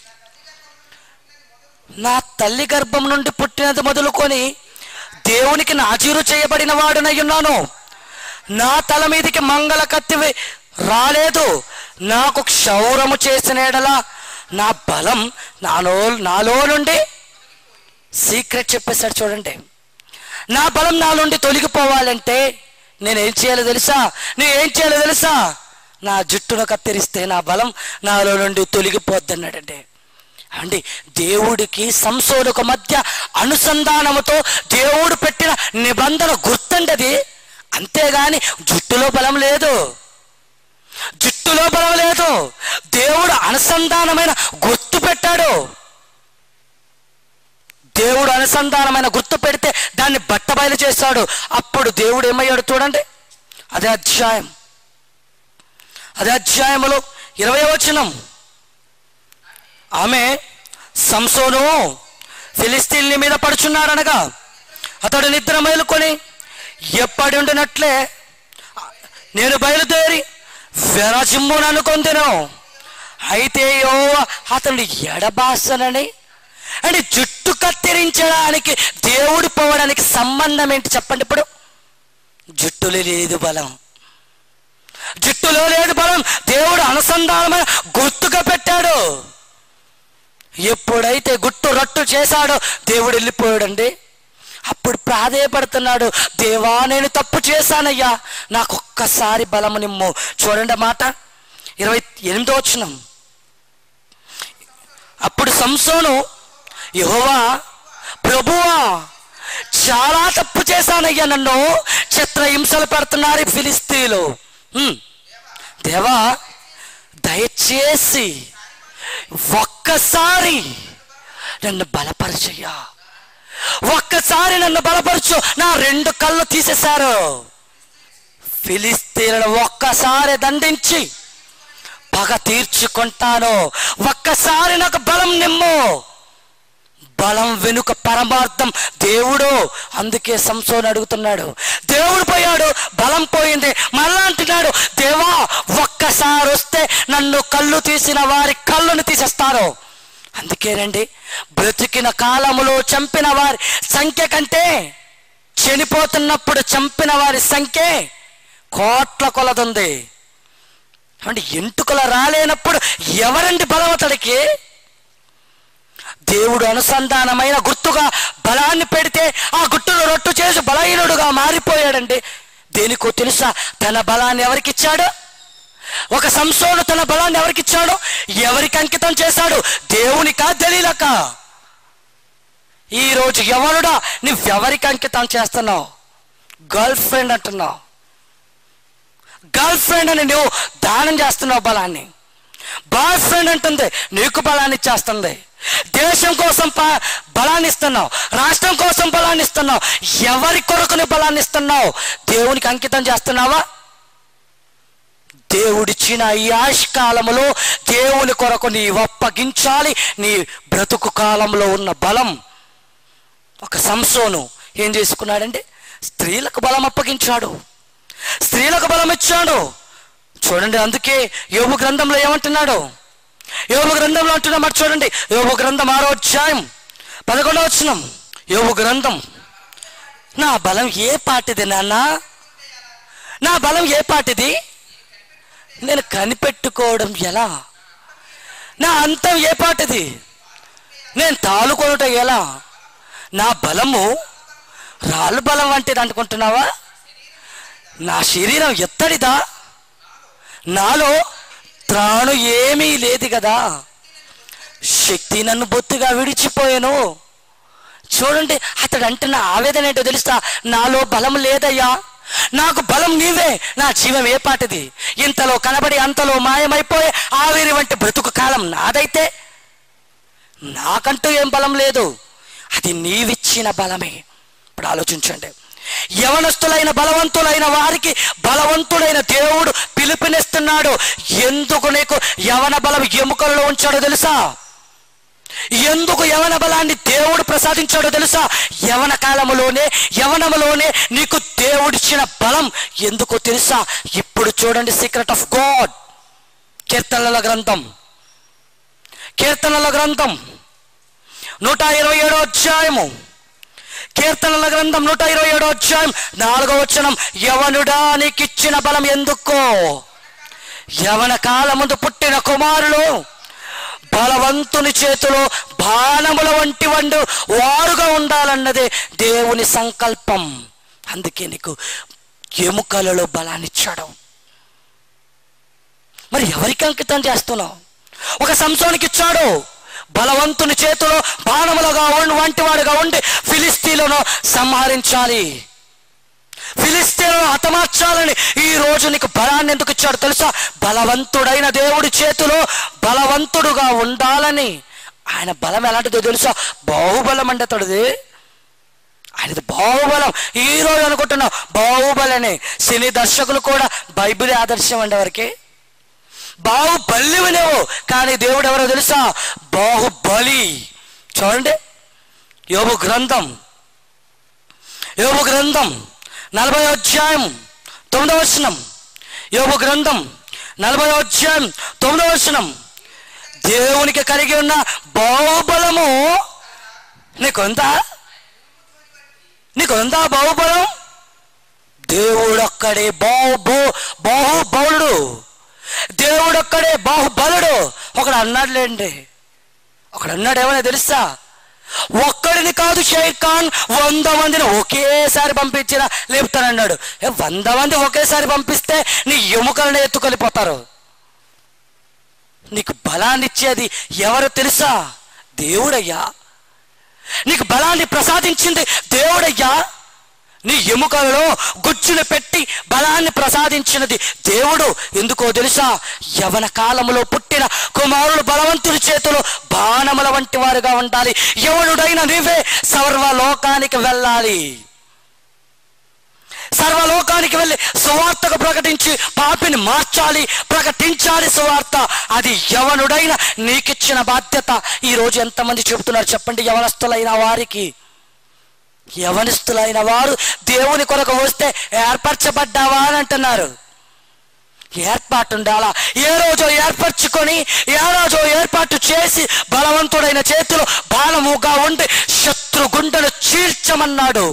నా తల్లి గర్భం నుండి పుట్టినది మొదలుకొని దేవునికి నాజీరు చేయబడిన వాడునై ఉన్నాను నా తల మీదకి మంగళ కత్తి వే- రాలేదు నాకు క్షౌరము చేసిన ఎడల నా బలం నాలో నాలో నుండి సీక్రెట్ చెప్పేశాడు చూడండి నా బలం నా నుండి తొలగిపోవాలంటే నేనేం చేయాలో తెలుసా నేను ఏం చేయాలో తెలుసా నా జుట్టును కత్తిరిస్తే నా బలం నాలో నుండి తొలగిపోద్ది అన్నాడండి అండి దేవుడికి సంసోనుకు మధ్య అనుసంధానముతో దేవుడు పెట్టిన నిబంధన గుర్తండి అది అంతేగాని జుట్టులో బలం లేదు జుట్టులో బలం లేదు దేవుడు అనుసంధానమైన గుర్తు పెట్టాడు దేవుడు అనుసంధానమైన గుర్తు పెడితే దాన్ని బట్టబయలు చేశాడు అప్పుడు దేవుడు ఏమయ్యాడు చూడండి అదే అధ్యాయం అదే అధ్యాయములో ఇరవై వచనం ఆమె సంసోను ఫిలిస్తీన్ల మీద పడుచున్నాడనగా అతడు నిద్ర మేలుకొని ఎప్పటి ఉండినట్లే నేను బయలుదేరి వెరజిమ్మును అనుకొందెను అయితే యో అతడు ఎడబాసనని అంటే జుట్టు కత్తిరించడానికి దేవుడు పోవడానికి సంబంధం ఏంటి చెప్పండి ఇప్పుడు జుట్టులో లేదు బలం జుట్టులో లేదు బలం దేవుడు అనుసంధానమైన గుర్తుగా పెట్టాడు ఎప్పుడైతే గుట్టు రట్టు చేశాడో దేవుడు వెళ్ళిపోయాడండి అప్పుడు ప్రాధేయపడుతున్నాడు దేవా నేను తప్పు చేశానయ్యా నాకు ఒక్కసారి బలము నిమ్ము చూడండి ఆ మాట ఇరవై ఎనిమిదో వచ్చినం అప్పుడు సంసోను యహోవా ప్రభువా చాలా తప్పు చేశానయ్యా నన్ను చిత్ర హింసలు పెడుతున్నారు ఈ ఫిలిస్తీన్లు హ్మ్. దేవా దయచేసి ఒక్కసారి నన్ను బలపరచయ్యా ఒక్కసారి నన్ను బలపరచు నా రెండు కళ్ళు తీసేశారు ఫిలిస్తీన్లను ఒక్కసారి దండించి పగ తీర్చుకుంటాను ఒక్కసారి నాకు బలం నిమ్ము బలం వెనుక పరమార్థం దేవుడు అందుకే సంసోని అడుగుతున్నాడు దేవుడు పోయాడు బలం పోయింది మళ్ళా అంటున్నాడు దేవా ఒక్కసారి వస్తే నన్ను కళ్ళు తీసిన వారి కళ్ళును తీసేస్తారు అందుకేనండి బ్రతికిన కాలములో చంపిన వారి సంఖ్య కంటే చనిపోతున్నప్పుడు చంపిన వారి సంఖ్య కోట్ల కొలదుంది అంటే ఎంటుకల రాలేనప్పుడు ఎవరండి బలవతడికి దేవుడు అనుసంధానమైన గుర్తుగా బలాన్ని పెడితే ఆ గుట్టును రొట్టు చేసి బలహీనుడుగా మారిపోయాడండి దేనికో తెలుసా తన బలాన్ని ఎవరికిచ్చాడు ఒక సంసోను తన బలాన్ని ఎవరికిచ్చాడు ఎవరికి అంకితం చేశాడు దేవునికా తెలియలక ఈరోజు ఎవరుడా నువ్వెవరికి అంకితం చేస్తున్నావు గర్ల్ ఫ్రెండ్ అంటున్నావు గర్ల్ ఫ్రెండ్ అని నువ్వు దానం చేస్తున్నావు బలాన్ని బాయ్ ఫ్రెండ్ అంటుంది నీకు బలాన్ని ఇచ్చేస్తుంది దేశం కోసం ప- బలాన్ని ఇస్తున్నావు రాష్ట్రం కోసం బలాన్ని ఇస్తున్నావు ఎవరి కొరకు నీ బలాన్ని ఇస్తున్నావు దేవునికి అంకితం చేస్తున్నావా దేవుడిచ్చిన ఈ ఆయుష్కాలములో దేవుని కొరకు నీ అప్పగించాలి నీ బ్రతుకు కాలంలో ఉన్న బలం ఒక సంసోను ఏం చేసుకున్నాడంటే స్త్రీలకు బలం అప్పగించాడు స్త్రీలకు బలం ఇచ్చాడు చూడండి అందుకే యోగు గ్రంథంలో ఏమంటున్నాడు యోగు గ్రంథంలో అంటున్నా మాట చూడండి యోగు గ్రంథం ఆరో అధ్యాయం పదకొండవ వచనం యోగు గ్రంథం నా బలం ఏ పాటిది నాన్న నా బలం ఏ పాటిది నేను కనిపెట్టుకోవడం ఎలా నా అంతం ఏ పాటిది నేను తాలుకొనుట ఎలా నా బలము రాళ్ళు బలం వంటిది అనుకుంటున్నావా నా శరీరం ఎత్తడిదా నాలో త్రాణు ఏమీ లేదు కదా శక్తి నన్ను బొత్తుగా విడిచిపోయాను చూడండి అతడు అంటున్న ఆవేదన ఏంటో తెలుస్తా నాలో బలం లేదయ్యా నాకు బలం నీవే నా జీవం ఏ పాటిది ఇంతలో కనబడి అంతలో మాయమైపోయే ఆవిరి వంటి బ్రతుకు కాలం నాదైతే నాకంటూ ఏం బలం లేదు అది నీవిచ్చిన బలమే ఇప్పుడు ఆలోచించండి యవనస్తులైన బలవంతులైన వారికి బలవంతుడైన దేవుడు పిలుపునిస్తున్నాడు ఎందుకు నీకు యవన బలం ఎముకలలో ఉంచాడో తెలుసా ఎందుకు యవన బలాన్ని దేవుడు ప్రసాదించాడో తెలుసా యవన కాలములోనే యవనములోనే నీకు దేవుడిచ్చిన బలం ఎందుకో తెలుసా ఇప్పుడు చూడండి సీక్రెట్ ఆఫ్ గాడ్ కీర్తనల గ్రంథం కీర్తనల గ్రంథం నూట ఇరవై ఏడో అధ్యాయము కీర్తనల గ్రంథం నూట ఇరవై ఏడో అధ్యాయం నాలుగో వచనం యవనుడా నీకిచ్చిన బలం ఎందుకో యవన కాలముందు పుట్టిన కుమారులు బలవంతుని చేతిలో బాణముల వంటి వండు వారుగా ఉండాలన్నదే దేవుని సంకల్పం అందుకే నీకు ఎముకలలో బలాన్నిచ్చాడు మరి ఎవరికి అంకితం చేస్తున్నావు ఒక సంసోనికి ఇచ్చాడు బలవంతుని చేతిలో బాణములుగా ఉండి వంటి వాడుగా ఉండి ఫిలిస్తీన్లను సంహరించాలి ఫిలిస్తీన్లను హతమార్చాలని ఈ రోజు నీకు బలాన్ని ఎందుకు ఇచ్చాడు తెలుసా బలవంతుడైన దేవుడి చేతిలో బలవంతుడుగా ఉండాలని ఆయన బలం ఎలాంటిదో తెలుసా బాహుబలం అంటే తొడిది ఆయనది బాహుబలం ఈ రోజు అనుకుంటున్నాం బాహుబలనే సినీ దర్శకులు కూడా బైబిల్ ఆదర్శం అండి వారికి బాహుబలి వినేవు కానీ దేవుడు ఎవరో తెలుసా బాహుబలి చూడండి యోబు గ్రంథం యోబు గ్రంథం నలభై అధ్యాయం తొమ్మిదవ వచనం యోబు గ్రంథం నలభై అధ్యాయం తొమ్మిదవ వచనం దేవునికి కలిగి ఉన్న బాహుబలము నీకొందా నీకొందా బాహుబలం దేవుడొక్కడే బాహు బాహుబలుడు దేవుడొక్కడే బాహుబలుడు ఒకడు అన్నాడులేండి ఒకడు అన్నాడు ఏమైనా తెలుసా ఒక్కడిని కాదు షేక్ ఖాన్ వంద మందిని ఒకేసారి పంపించిన లేపుతానన్నాడు ఏ వంద మంది ఒకేసారి పంపిస్తే నీ ఎముకలను ఎత్తుకొనిపోతారు నీకు బలాన్ని ఇచ్చేది ఎవరు తెలుసా దేవుడయ్యా నీకు బలాన్ని ప్రసాదించింది దేవుడయ్యా నీ ఎముకలలో గుజ్జులు పెట్టి బలాన్ని ప్రసాదించినది దేవుడు ఎందుకో తెలుసా యవన కాలములో పుట్టిన కుమారుడు బలవంతుడి చేతిలో బాణముల వంటి వారుగా ఉండాలి ఎవడుడైన నీవే సర్వలోకానికి వెళ్ళాలి సర్వలోకానికి వెళ్ళి సువార్తకు ప్రకటించి పాపిని మార్చాలి ప్రకటించాలి సువార్త అది యవనుడైన నీకిచ్చిన బాధ్యత ఈ రోజు ఎంతమంది చెబుతున్నారు చెప్పండి యవనస్తులైన వారికి యవనస్తులైన వారు దేవుని కొరకు వస్తే ఏర్పరచబడ్డావా అని అంటున్నారు ఏర్పాటు ఉండాలా ఏ రోజు ఏర్పరచుకొని ఏ రోజు ఏర్పాటు చేసి బలవంతుడైన చేతిలో బాణముగా ఉండి శత్రుగుండెను చీల్చమన్నాడు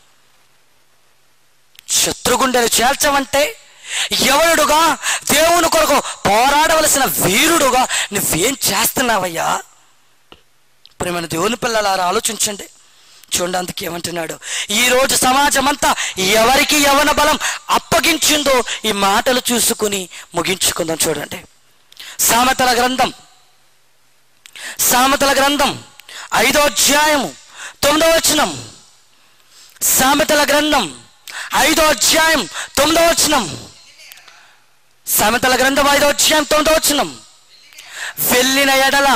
శత్రుగుండెను చేల్చమంటే ఎవరుడుగా దేవుని కొరకు పోరాడవలసిన వీరుడుగా నువ్వేం చేస్తున్నావయ్యా ప్రేమైన దేవుని పిల్లలారా ఆలోచించండి చూడండి అందుకే ఏమంటున్నాడు ఈ రోజు సమాజం అంతా ఎవరికి యవన బలం అప్పగించిందో ఈ మాటలు చూసుకుని ముగించుకుందాం చూడండి సామెతల గ్రంథం సామెతల గ్రంథం ఐదో అధ్యాయము తొమ్మిదో వచనం సామెతల గ్రంథం ఐదో అధ్యాయం తొమ్మిదో వచనం సామెతల గ్రంథం ఐదో అధ్యాయం తొమ్మిదో వచనం వెళ్ళిన ఎడల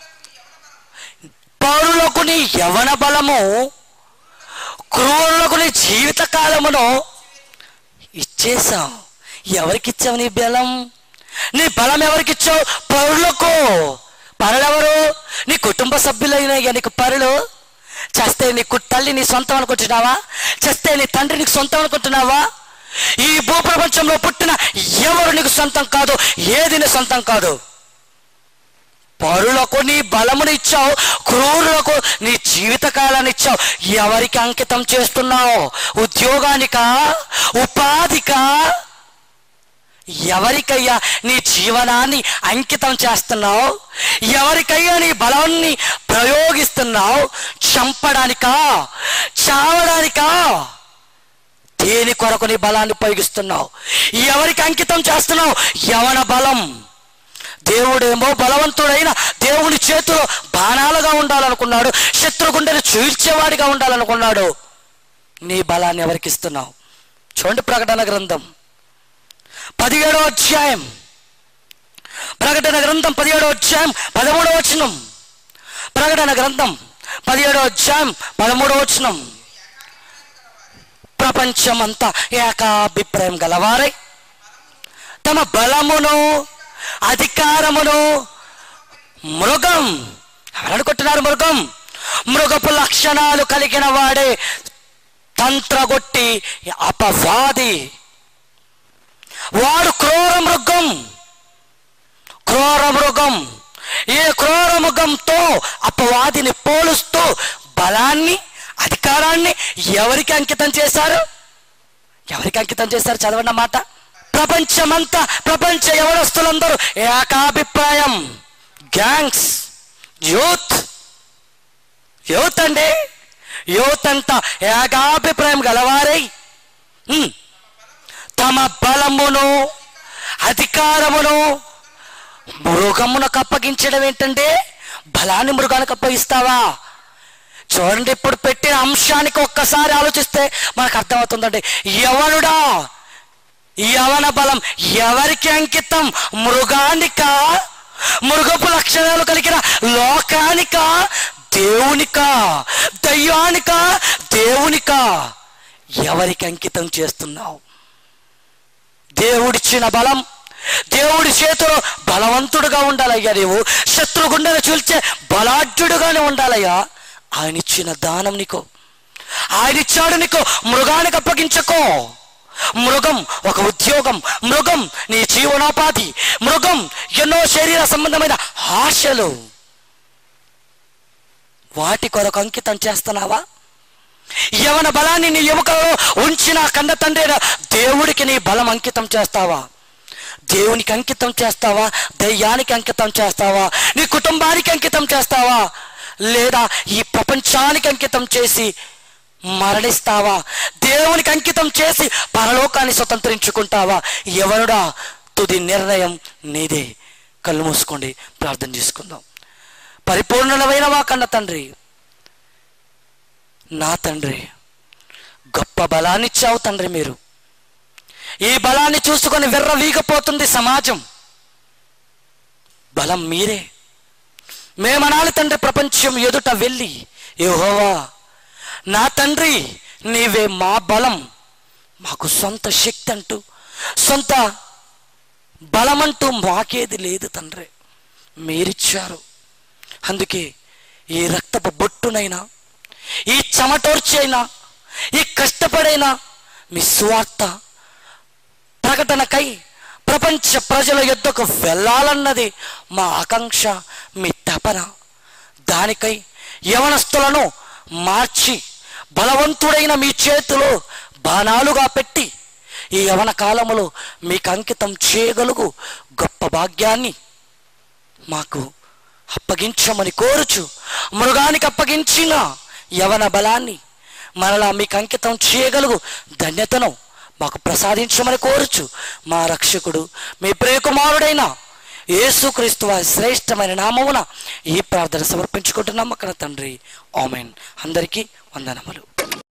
పౌరులకు నీ యవన బలము క్రూరులకు నీ జీవిత కాలమును ఇచ్చేసావు ఎవరికి ఇచ్చావు నీ బలం నీ బలం ఎవరికి ఇచ్చావు పరులకు పరులెవరు నీ కుటుంబ సభ్యులైన ఇక నీకు పరులు చేస్తే నీ కు- తల్లి నీ సొంతం అనుకుంటున్నావా చేస్తే నీ తండ్రి నీకు సొంతం అనుకుంటున్నావా ఈ భూప్రపంచంలో పుట్టిన ఎవరు నీకు సొంతం కాదు ఏది నీ సొంతం కాదు పరులకు నీ బలమును ఇచ్చావు క్రూరులకు నీ జీవిత కాలాన్ని ఇచ్చావు ఎవరికి అంకితం చేస్తున్నావు ఉద్యోగానికా ఉపాధికా ఎవరికయ్యా నీ జీవనాన్ని అంకితం చేస్తున్నావు ఎవరికయ్యా నీ బలాన్ని ప్రయోగిస్తున్నావు చంపడానికా చావడానికా దేని కొరకు నీ బలాన్ని ఉపయోగిస్తున్నావు ఎవరికి అంకితం చేస్తున్నావు యవన బలం దేవుడేమో బలవంతుడైన దేవుని చేతిలో బాణాలుగా ఉండాలనుకున్నాడు శత్రుగుండెని చీల్చేవాడిగా ఉండాలనుకున్నాడు నీ బలాన్ని ఎవరికి ఇస్తున్నావు చూడండి ప్రకటన గ్రంథం పదిహేడో అధ్యాయం ప్రకటన గ్రంథం పదిహేడో అధ్యాయం పదమూడవ వచనం ప్రకటన గ్రంథం పదిహేడో అధ్యాయం పదమూడవ వచనం ప్రపంచమంతా ఏకాభిప్రాయం గలవారై తమ బలమును అధికారమును మృగం ఎవరనుకుంటున్నారు మృగం మృగపు లక్షణాలు కలిగిన వాడే తంత్రగొట్టి అపవాది వాడు క్రూర మృగం క్రూర మృగం ఈ క్రూర మృగంతో అపవాదిని పోలుస్తూ బలాన్ని అధికారాన్ని ఎవరికి అంకితం చేశారు ఎవరికి అంకితం చేశారు చదవండి మాట ప్రపంచమంతా ప్రపంచ యవనస్తులందరూ ఏకాభిప్రాయం గ్యాంగ్స్ యూత్ యూత్ అండి యూత్ అంతా ఏకాభిప్రాయం గలవారై హ్మ్, తమ బలమును అధికారమును మృగమునకు అప్పగించడం ఏంటంటే బలాన్ని మృగానికి అప్పగిస్తావా చూడండి ఇప్పుడు పెట్టిన అంశానికి ఒక్కసారి ఆలోచిస్తే మనకు అర్థమవుతుందండి యవనుడా యవన బలం ఎవరికి అంకితం మృగానిక మృగపు లక్షణాలు కలిగిన లోకానిక దేవునిక దయ్యానిక దేవునిక ఎవరికి అంకితం చేస్తున్నావు దేవుడిచ్చిన బలం దేవుడి చేతిలో బలవంతుడుగా ఉండాలయ్యా నీవు శత్రుగుండెను చూల్చే బలాఢ్యుడుగానే ఉండాలయ్యా ఆయన ఇచ్చిన దానం నీకు ఆయన ఇచ్చాడు నీకు మృగానికి అప్పగించకో మృగం ఒక ఉద్యోగం మృగం నీ జీవనోపాధి మృగం ఎన్నో శరీర సంబంధమైన ఆశలు వాటి కొరకు అంకితం చేస్తున్నావా యవన బలాన్ని నీ ఎముకలో ఉంచిన కన్న తండ్రి అయిన దేవుడికి నీ బలం అంకితం చేస్తావా దేవునికి అంకితం చేస్తావా దయ్యానికి అంకితం చేస్తావా నీ కుటుంబానికి అంకితం చేస్తావా లేదా ఈ ప్రపంచానికి అంకితం చేసి మరణిస్తావా దేవునికి అంకితం చేసి పరలోకాన్ని స్వతంత్రించుకుంటావా ఎవరుడా తుది నిర్ణయం నీదే కళ్ళు మూసుకోండి ప్రార్థన చేసుకుందాం పరిపూర్ణమైన మా కన్న తండ్రి నా తండ్రి గొప్ప బలాన్ని ఇచ్చావు తండ్రి మీరు ఈ బలాన్ని చూసుకొని విర్రవీగపోతుంది సమాజం బలం మీరే మేమనాలి తండ్రి ప్రపంచం ఎదుట వెళ్ళి యెహోవా నా తండ్రి నీవే మా బలం మాకు సొంత శక్తి అంటూ సొంత బలమంటూ మాకేది లేదు తండ్రి మీరిచ్చారు అందుకే ఈ రక్తపు బొట్టునైనా ఈ చెమటోర్చైనా ఈ కష్టపడైనా మీ స్వార్థ ప్రకటనకై ప్రపంచ ప్రజల యుద్ధకు వెళ్ళాలన్నది మా ఆకాంక్ష మీ తపన దానికై యవనస్తులను మార్చి బలవంతుడైన మీ చేతిలో బాణాలుగా పెట్టి ఈ యవన కాలములో మీకు అంకితం చేయగలుగు గొప్ప భాగ్యాన్ని మాకు అప్పగించమని కోరుచు మృగానికి అప్పగించిన యవన బలాన్ని మరలా మీకు అంకితం చేయగలుగు ధన్యతను మాకు ప్రసాదించమని కోరుచు మా రక్షకుడు మీ ప్రియకుమారుడైన యేసుక్రీస్తు వారి శ్రేష్టమైన నామమున ఈ ప్రార్థన సమర్పించుకుంటున్నాం అక్కడ తండ్రి ఆమెన్ అందరికీ వందనములు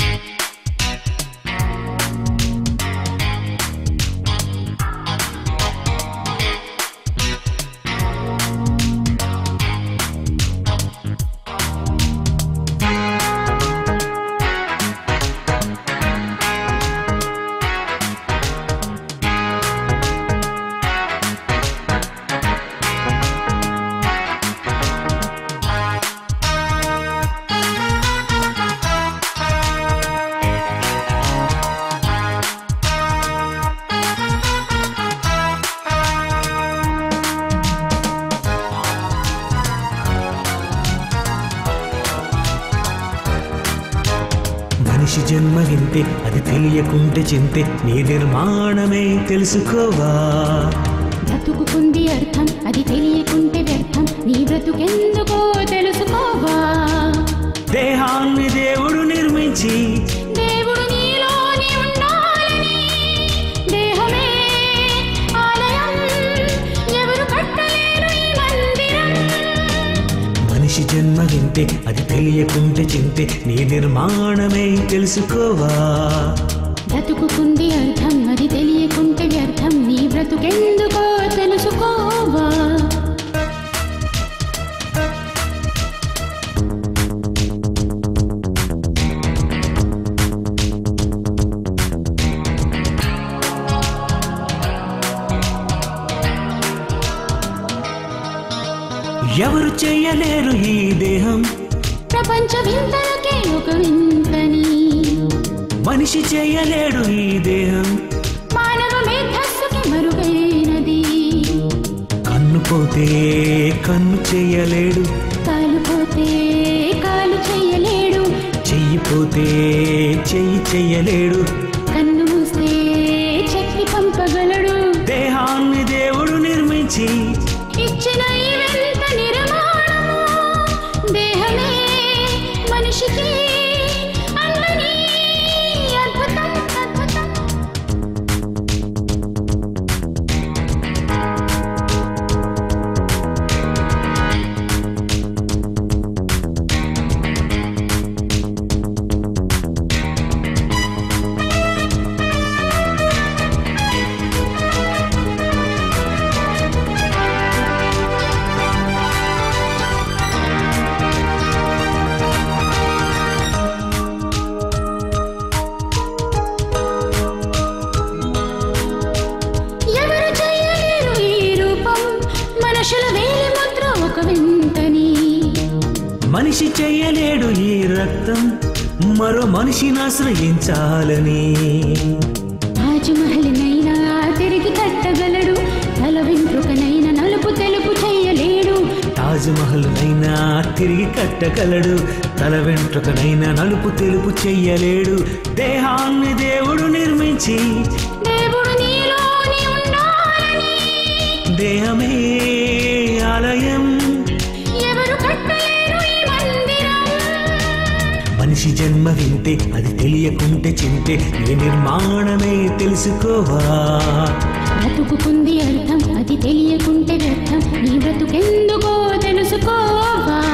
మనిషి జన్మ వింతే అది తెలియకుంటే చింతే నీ నిర్మాణమే తెలుసుకోవా బ్రతుకుకుంది అర్థం అది తెలియకుంటే వ్యర్థం నీ బ్రతుకెందుకో తెలుసుకోవా దేహాన్ని దేవుడు నిర్మించి దేవుడు నీలోని ఉండాలని దేహమే ఆలయం ఎవరు కట్టలేరు ఈ మందిరం మనిషి జన్మ వింతే అది తెలియకుంటే చింతే నీ నిర్మాణమే తెలుసుకోవా బ్రతుకుకుంది అర్థం అది తెలియకుంటే వ్యర్థం నీ బ్రతుకెందుకో తెలుసుకోవా ఎవరు చేయలేరు ఈ దేహం ప్రపంచ వింతలకే ఒక వింతని మనిషి చేయలేడు ఈ దేహం మానవ మేధస్సుకి మరుగైనది కన్ను పోతే కన్ను చేయలేడు కాలు పోతే కాలు చెయ్యలేడు చెయ్యి పోతే చెయ్యి చెయ్యలేడు కన్ను మూస్తే చెప్పి పంపగలడు నిర్మించి ఇచ్చిన ఈ వింత నిర్మాణము దేహమే మనిషికి అందని అద్భుతం అద్భుతం ఎవరు చేయలేరు ఈ రూపం మనుషుల వేలి ముద్ర ఒక వింతని మనిషి చెయ్యలేడు ఈ రక్తం మరో మనిషిని ఆశ్రయించాలని తాజ్మహల్నైనా తిరిగి కట్టగలడు తల వెంట్రుకనైనా నలుపు తెలుపు చేయలేడు తాజ్మహల్ నైనా తిరిగి కట్టగలడు తల వెంట్రుకనైనా నలుపు తెలుపు చెయ్యలేడు దేహాన్ని దేవుడు నిర్మించి దేవుడు నీలోని ఉండాలని దేహమే ఆలయం ఎవరు కట్టలేరు ఈ మందిరం మనిషి జన్మ వింటే అది తెలియకుంటే చింతే ఏ నిర్మాణమే తెలుసుకోవా బ్రతుకుకుంది అర్థం అది తెలియకుంటే వ్యర్థం నీ బ్రతుకెందుకో తెలుసుకోవా